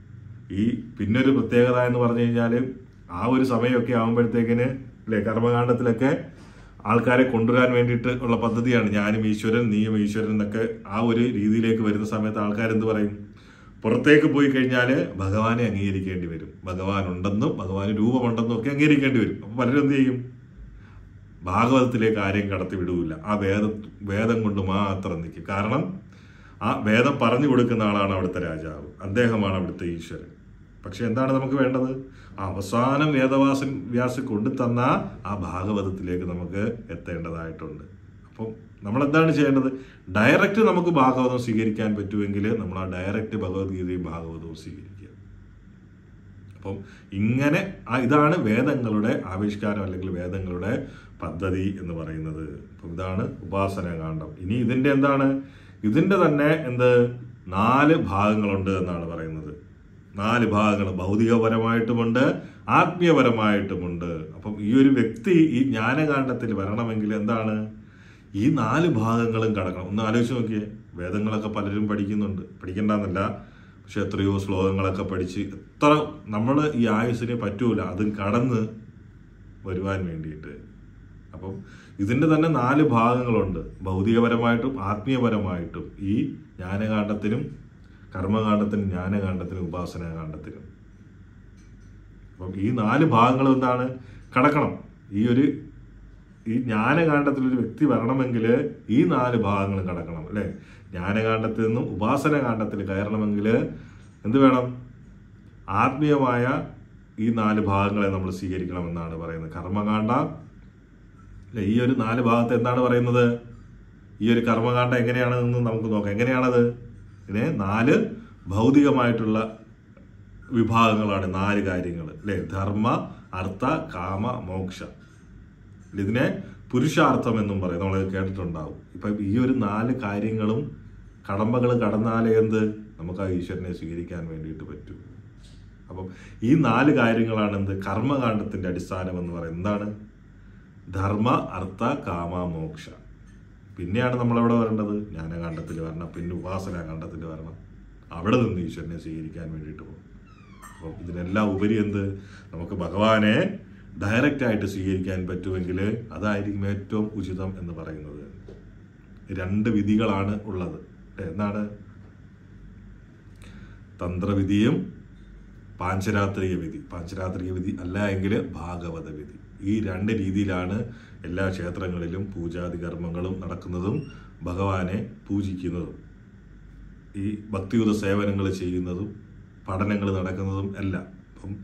ഈ പിന്നൊരു പ്രത്യേകത എന്ന് പറഞ്ഞു കഴിഞ്ഞാൽ ആ ഒരു സമയമൊക്കെ ആകുമ്പോഴത്തേക്കിന് അല്ലെ കർമ്മകാന്ഡത്തിലൊക്കെ ആൾക്കാരെ കൊണ്ടുവരാൻ വേണ്ടിയിട്ട് ഉള്ള പദ്ധതിയാണ് ഞാനും ഈശ്വരൻ നീയും ഈശ്വരൻ എന്നൊക്കെ ആ ഒരു രീതിയിലേക്ക് വരുന്ന സമയത്ത് ആൾക്കാർ എന്ത് പറയും പുറത്തേക്ക് പോയി കഴിഞ്ഞാൽ ഭഗവാനെ അംഗീകരിക്കേണ്ടി വരും ഭഗവാൻ ഉണ്ടെന്നും ഭഗവാന് രൂപമുണ്ടെന്നും ഒക്കെ അംഗീകരിക്കേണ്ടി വരും അപ്പം പലരും എന്ത് ചെയ്യും ഭാഗവതത്തിലേക്ക് ആരെയും കടത്തി വിടൂല ആ വേദ വേദം കൊണ്ട് മാത്രം നിൽക്കും കാരണം ആ വേദം പറഞ്ഞു കൊടുക്കുന്ന ആളാണ് അവിടുത്തെ രാജാവ് അദ്ദേഹമാണ് അവിടുത്തെ ഈശ്വരൻ പക്ഷെ എന്താണ് നമുക്ക് വേണ്ടത് ആ അവസാനം വേദവാസൻ വ്യാസ് കൊണ്ടുതന്ന ആ ഭാഗവതത്തിലേക്ക് നമുക്ക് എത്തേണ്ടതായിട്ടുണ്ട് അപ്പം നമ്മൾ എന്താണ് ചെയ്യേണ്ടത് ഡയറക്റ്റ് നമുക്ക് ഭാഗവതം സ്വീകരിക്കാൻ പറ്റുമെങ്കിൽ നമ്മൾ ആ ഡയറക്റ്റ് ഭഗവത്ഗീതയും ഭാഗവതവും സ്വീകരിക്കുക അപ്പം ഇങ്ങനെ ആ ഇതാണ് വേദങ്ങളുടെ ആവിഷ്കാരം അല്ലെങ്കിൽ വേദങ്ങളുടെ പദ്ധതി എന്ന് പറയുന്നത് അപ്പം ഇതാണ് ഉപാസനാകാന്ഡം ഇനി ഇതിന്റെ എന്താണ് ഇതിന്റെ തന്നെ എന്ത് നാല് ഭാഗങ്ങളുണ്ട് എന്നാണ് പറയുന്നത് നാല് ഭാഗങ്ങൾ ഭൗതികപരമായിട്ടുമുണ്ട് ആത്മീയപരമായിട്ടുമുണ്ട് അപ്പം ഈ ഒരു വ്യക്തി ഈ ജ്ഞാനകാന്ഡത്തിൽ വരണമെങ്കിൽ എന്താണ് ഈ നാല് ഭാഗങ്ങളും കടക്കണം ഒന്ന് ആലോചിച്ച് നോക്കിയേ വേദങ്ങളൊക്കെ പലരും പഠിക്കുന്നുണ്ട് പഠിക്കണ്ടെന്നല്ല പക്ഷെ എത്രയോ ശ്ലോകങ്ങളൊക്കെ പഠിച്ച് എത്ര നമ്മൾ ഈ ആയുസ്സിനെ പറ്റൂല അതും കടന്ന് വരുവാൻ വേണ്ടിയിട്ട് അപ്പം ഇതിൻ്റെ തന്നെ നാല് ഭാഗങ്ങളുണ്ട് ഭൗതികപരമായിട്ടും ആത്മീയപരമായിട്ടും ഈ ജ്ഞാനകാന്ഡത്തിനും കർമ്മകാന്ഡത്തിനും ജ്ഞാനകാന്ഡത്തിനും ഉപാസനാകാന്ഡത്തിനും അപ്പം ഈ നാല് ഭാഗങ്ങൾ എന്താണ് കടക്കണം ഈ ഒരു ഈ ജ്ഞാനകാന്ഡത്തിൽ ഒരു വ്യക്തി വരണമെങ്കിൽ ഈ നാല് ഭാഗങ്ങൾ കടക്കണം അല്ലേ ജ്ഞാനകാന്ഡത്തിൽ നിന്നും ഉപാസനകാന്ഡത്തിൽ കയറണമെങ്കിൽ എന്ത് വേണം ആത്മീയമായ ഈ നാല് ഭാഗങ്ങളെ നമ്മൾ സ്വീകരിക്കണമെന്നാണ് പറയുന്നത് കർമ്മകാന്ഡ അല്ലെ ഈ ഒരു നാല് ഭാഗത്ത് എന്താണ് പറയുന്നത് ഈ ഒരു കർമ്മകാന്ഡ എങ്ങനെയാണെന്ന് നമുക്ക് നോക്കാം എങ്ങനെയാണത് ഇതിനെ നാല് ഭൗതികമായിട്ടുള്ള വിഭാഗങ്ങളാണ് നാല് കാര്യങ്ങൾ അല്ലെ ധർമ്മ അർത്ഥ കാമ മോക്ഷ ഇതിനെ പുരുഷാർത്ഥം എന്നും പറയും നമ്മൾ കേട്ടിട്ടുണ്ടാവും ഇപ്പൊ ഈ ഒരു നാല് കാര്യങ്ങളും കടമ്പകൾ കടന്നാലേ എന്ത് നമുക്ക് ആ ഈശ്വരനെ സ്വീകരിക്കാൻ വേണ്ടിയിട്ട് പറ്റൂ അപ്പം ഈ നാല് കാര്യങ്ങളാണ് എന്ത് കർമ്മകാന്ഡത്തിന്റെ അടിസ്ഥാനം എന്ന് പറയുന്നത് എന്താണ് ധർമ്മ അർത്ഥ കാമ മോക്ഷ പിന്നെയാണ് നമ്മൾ എവിടെ വരേണ്ടത് ജ്ഞാനകാന്ഡത്തിൽ വരണം പിന്നെ ഉപാസനാകാന്ഡത്തിൽ വരണം അവിടെ നിന്ന് ഈശ്വരനെ സ്വീകരിക്കാൻ വേണ്ടിയിട്ട് പോകും അപ്പം ഇതിനെല്ലാം ഉപരി എന്ത് നമുക്ക് ഭഗവാനെ ഡയറക്റ്റ് ആയിട്ട് സ്വീകരിക്കാൻ പറ്റുമെങ്കിൽ അതായിരിക്കും ഏറ്റവും ഉചിതം എന്ന് പറയുന്നത് രണ്ട് വിധികളാണ് ഉള്ളത് അല്ലേ? എന്താണ് തന്ത്രവിധിയും പാഞ്ചരാത്രിക വിധി പാഞ്ചരാത്രിക വിധി അല്ല എങ്കിൽ ഭാഗവത വിധി ഈ രണ്ട് രീതിയിലാണ് എല്ലാ ക്ഷേത്രങ്ങളിലും പൂജാതി കർമ്മങ്ങളും നടക്കുന്നതും ഭഗവാനെ പൂജിക്കുന്നതും ഈ ഭക്തിയുത സേവനങ്ങൾ ചെയ്യുന്നതും പഠനങ്ങൾ നടക്കുന്നതും എല്ലാം അപ്പം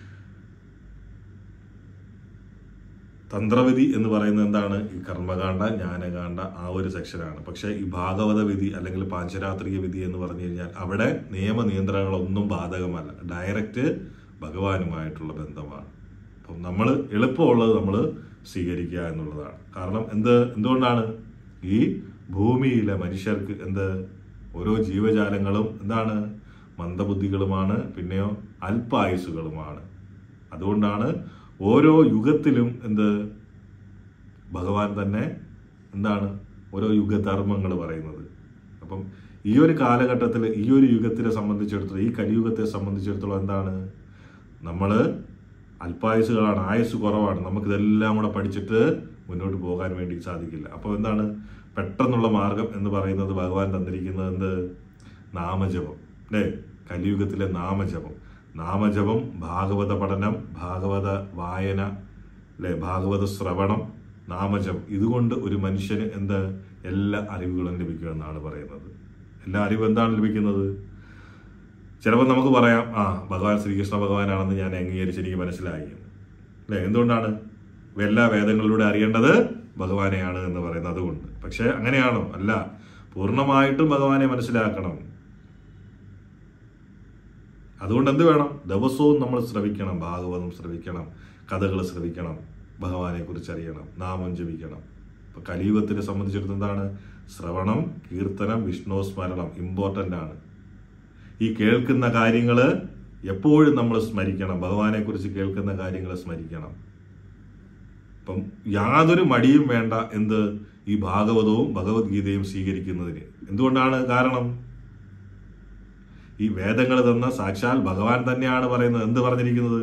തന്ത്രവിധി എന്ന് പറയുന്നത് എന്താണ് ഈ കർമ്മകാന്ഡ ജ്ഞാനകാന്ഡ ആ ഒരു സെക്ഷനാണ് പക്ഷേ ഈ ഭാഗവത വിധി അല്ലെങ്കിൽ പാഞ്ചരാത്രിക വിധി എന്ന് പറഞ്ഞു കഴിഞ്ഞാൽ അവിടെ നിയമ നിയന്ത്രണങ്ങളൊന്നും ബാധകമല്ല ഡയറക്റ്റ് ഭഗവാനുമായിട്ടുള്ള ബന്ധമാണ് അപ്പം നമ്മൾ എളുപ്പമുള്ളത് നമ്മൾ സ്വീകരിക്കുക എന്നുള്ളതാണ് കാരണം എന്ത് എന്തുകൊണ്ടാണ് ഈ ഭൂമിയിലെ മനുഷ്യർക്ക് എന്ത് ഓരോ ജീവജാലങ്ങളും എന്താണ് മന്ദബുദ്ധികളുമാണ് പിന്നെയോ അല്പായുസുകളുമാണ് അതുകൊണ്ടാണ് ഓരോ യുഗത്തിലും എന്ത് ഭഗവാൻ തന്നെ എന്താണ് ഓരോ യുഗധർമ്മങ്ങൾ പറയുന്നത് അപ്പം ഈ ഒരു കാലഘട്ടത്തിൽ ഈ ഒരു യുഗത്തിനെ സംബന്ധിച്ചിടത്തോളം ഈ കലിയുഗത്തെ സംബന്ധിച്ചിടത്തോളം എന്താണ് നമ്മൾ അല്പായുസുകളാണ് ആയുസ് കുറവാണ് നമുക്കിതെല്ലാം കൂടെ പഠിച്ചിട്ട് മുന്നോട്ട് പോകാൻ വേണ്ടി സാധിക്കില്ല അപ്പോൾ എന്താണ് പെട്ടെന്നുള്ള മാർഗം എന്ന് പറയുന്നത് ഭഗവാൻ തന്നിരിക്കുന്നത് എന്ത് നാമജപം അല്ലേ കലിയുഗത്തിലെ നാമജപം നാമജപം ഭാഗവത പഠനം ഭാഗവത വായന അല്ലെ ഭാഗവത ശ്രവണം നാമജപം ഇതുകൊണ്ട് ഒരു മനുഷ്യന് എന്ത് എല്ലാ അറിവുകളും ലഭിക്കുമെന്നാണ് പറയുന്നത് എല്ലാ അറിവും എന്താണ് ലഭിക്കുന്നത് ചിലപ്പോൾ നമുക്ക് പറയാം ആ ഭഗവാൻ ശ്രീകൃഷ്ണ ഭഗവാനാണെന്ന് ഞാൻ അംഗീകരിച്ച് എനിക്ക് മനസ്സിലായി അല്ലേ എന്തുകൊണ്ടാണ് എല്ലാ വേദങ്ങളിലൂടെ അറിയേണ്ടത് ഭഗവാനെയാണ് എന്ന് പറയുന്നത് അതുകൊണ്ട് പക്ഷെ അങ്ങനെയാണോ അല്ല പൂർണ്ണമായിട്ടും ഭഗവാനെ മനസ്സിലാക്കണം അതുകൊണ്ട് എന്ത് വേണം ദിവസവും നമ്മൾ ശ്രവിക്കണം ഭാഗവതം ശ്രവിക്കണം കഥകൾ ശ്രവിക്കണം ഭഗവാനെ കുറിച്ച് അറിയണം നാമം ജപിക്കണം ഇപ്പൊ കലിയുഗത്തിനെ സംബന്ധിച്ചിടത്തോളം എന്താണ് ശ്രവണം കീർത്തനം വിഷ്ണു സ്മരണം ഇമ്പോർട്ടൻ്റ് ആണ് ഈ കേൾക്കുന്ന കാര്യങ്ങൾ എപ്പോഴും നമ്മൾ സ്മരിക്കണം ഭഗവാനെ കുറിച്ച് കേൾക്കുന്ന കാര്യങ്ങൾ സ്മരിക്കണം ഇപ്പം യാതൊരു മടിയും വേണ്ട എന്ത് ഈ ഭാഗവതവും ഭഗവത്ഗീതയും സ്വീകരിക്കുന്നതിന് എന്തുകൊണ്ടാണ് കാരണം ഈ വേദങ്ങൾ തന്ന സാക്ഷാൽ ഭഗവാൻ തന്നെയാണ് പറയുന്നത് എന്ത് പറഞ്ഞിരിക്കുന്നത്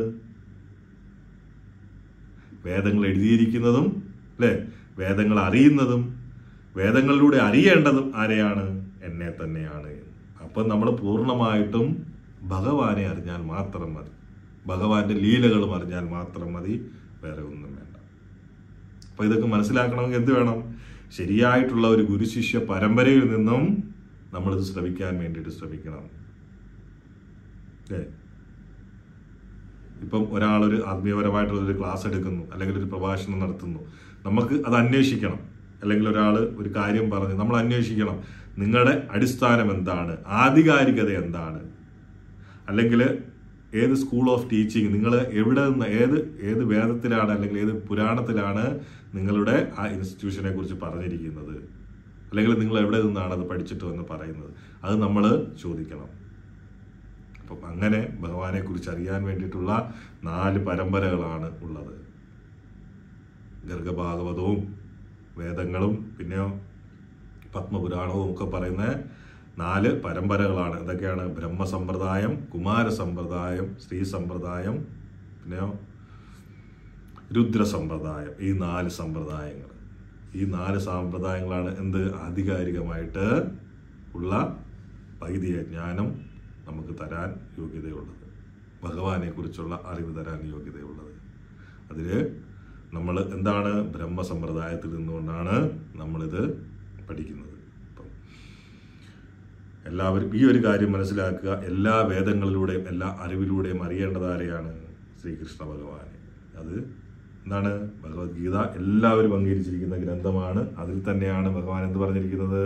വേദങ്ങൾ എഴുതിയിരിക്കുന്നതും അല്ലെ വേദങ്ങൾ അറിയുന്നതും വേദങ്ങളിലൂടെ അറിയേണ്ടതും ആരെയാണ് എന്നെ തന്നെയാണ് അപ്പം നമ്മൾ പൂർണ്ണമായിട്ടും ഭഗവാനെ അറിഞ്ഞാൽ മാത്രം മതി ഭഗവാന്റെ ലീലകളും അറിഞ്ഞാൽ മാത്രം മതി വേറെ ഒന്നും വേണ്ട അപ്പൊ ഇതൊക്കെ മനസ്സിലാക്കണമെങ്കിൽ എന്ത് വേണം ശരിയായിട്ടുള്ള ഒരു ഗുരുശിഷ്യ പരമ്പരയിൽ നിന്നും നമ്മളിത് ശ്രമിക്കാൻ വേണ്ടിയിട്ട് ശ്രമിക്കണം അല്ലേ ഇപ്പം ഒരാളൊരു ആത്മീയപരമായിട്ടുള്ള ഒരു ക്ലാസ് എടുക്കുന്നു അല്ലെങ്കിൽ ഒരു പ്രഭാഷണം നടത്തുന്നു നമുക്ക് അത് അന്വേഷിക്കണം അല്ലെങ്കിൽ ഒരാൾ ഒരു കാര്യം പറഞ്ഞു നമ്മൾ അന്വേഷിക്കണം നിങ്ങളുടെ അടിസ്ഥാനം എന്താണ് ആധികാരികത എന്താണ് അല്ലെങ്കിൽ ഏത് സ്കൂൾ ഓഫ് ടീച്ചിങ് നിങ്ങൾ എവിടെ നിന്ന് ഏത് ഏത് വേദത്തിലാണ് അല്ലെങ്കിൽ ഏത് പുരാണത്തിലാണ് നിങ്ങളുടെ ആ ഇൻസ്റ്റിറ്റ്യൂഷനെ കുറിച്ച് പറഞ്ഞിരിക്കുന്നത് അല്ലെങ്കിൽ നിങ്ങൾ എവിടെ നിന്നാണ് അത് പഠിച്ചിട്ട് എന്ന് പറയുന്നത് അത് നമ്മൾ ചോദിക്കണം അപ്പം അങ്ങനെ ഭഗവാനെ കുറിച്ച് അറിയാൻ വേണ്ടിയിട്ടുള്ള നാല് പരമ്പരകളാണ് ഉള്ളത് ഗർഗഭാഗവതവും വേദങ്ങളും പിന്നെയോ പത്മപുരാണവും ഒക്കെ പറയുന്ന നാല് പരമ്പരകളാണ് എന്തൊക്കെയാണ് ബ്രഹ്മസമ്പ്രദായം കുമാര സമ്പ്രദായം സ്ത്രീ സമ്പ്രദായം പിന്നെയോ രുദ്ര സമ്പ്രദായം ഈ നാല് സമ്പ്രദായങ്ങൾ ഈ നാല് സമ്പ്രദായങ്ങളാണ് എന്ത് ആധികാരികമായിട്ട് ഉള്ള വൈദിക ജ്ഞാനം നമുക്ക് തരാൻ യോഗ്യതയുള്ളത് ഭഗവാനെ കുറിച്ചുള്ള അറിവ് തരാൻ യോഗ്യതയുള്ളത് അതിൽ നമ്മൾ എന്താണ് ബ്രഹ്മസമ്പ്രദായത്തിൽ നിന്നുകൊണ്ടാണ് നമ്മളിത് പഠിക്കുന്നത് അപ്പം എല്ലാവരും ഈ ഒരു കാര്യം മനസ്സിലാക്കുക എല്ലാ വേദങ്ങളിലൂടെയും എല്ലാ അറിവിലൂടെയും അറിയേണ്ടത് ആരെയാണ് ശ്രീകൃഷ്ണ ഭഗവാനെ അത് എന്താണ് ഭഗവത്ഗീത എല്ലാവരും അംഗീകരിച്ചിരിക്കുന്ന ഗ്രന്ഥമാണ് അതിൽ തന്നെയാണ് ഭഗവാൻ എന്ത് പറഞ്ഞിരിക്കുന്നത്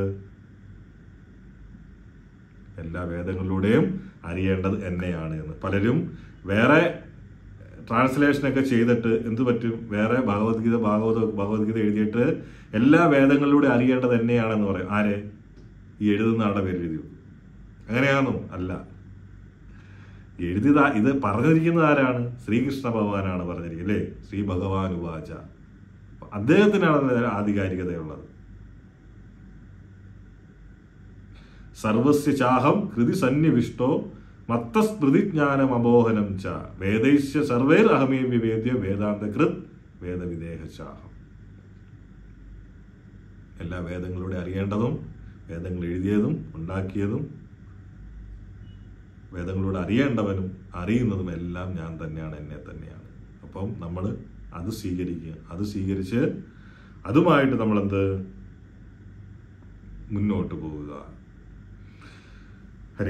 എല്ലാ വേദങ്ങളിലൂടെയും അറിയേണ്ടത് എന്നെയാണ് എന്ന് പലരും വേറെ ട്രാൻസ്ലേഷനൊക്കെ ചെയ്തിട്ട് എന്ത് പറ്റും വേറെ ഭഗവത്ഗീത ഭാഗവത ഭഗവത്ഗീത എഴുതിയിട്ട് എല്ലാ വേദങ്ങളിലൂടെ അറിയേണ്ടത് എന്നെയാണെന്ന് പറയും ആരെ ഈ എഴുതുന്ന ആളുടെ പേര് എഴുതി വെക്കും. അങ്ങനെയാണോ അല്ല എഴുതിയത് ആ- ഇത് പറഞ്ഞിരിക്കുന്നത് ആരാണ് ശ്രീകൃഷ്ണ ഭഗവാനാണ് പറഞ്ഞിരിക്കുന്നത് അല്ലേ ശ്രീ ഭഗവാൻ ഉവാച അപ്പൊ അദ്ദേഹത്തിനാണ് അതിന് ആധികാരികതയുള്ളത് സർവസ്യ ചാഹം ഹൃദി സന്നിവിഷ്ടോ മത്തസ്മൃതിജ്ഞാനം അബോഹനം ച വേദൈശ്യ സർവേർ അഹമേ വിവേദ്യ വേദാന്തകൃത് വേദവിദേഹ ചാഹം എല്ലാ വേദങ്ങളുടെ അറിയേണ്ടതും വേദങ്ങൾ എഴുതിയതും ഉണ്ടാക്കിയതും വേദങ്ങളോട് അറിയേണ്ടവനും അറിയുന്നതും എല്ലാം ഞാൻ തന്നെയാണ് എന്നെ തന്നെയാണ് അപ്പം നമ്മൾ അത് സ്വീകരിക്കുക അത് സ്വീകരിച്ച് അതുമായിട്ട് നമ്മളെന്ത് മുന്നോട്ട് പോവുക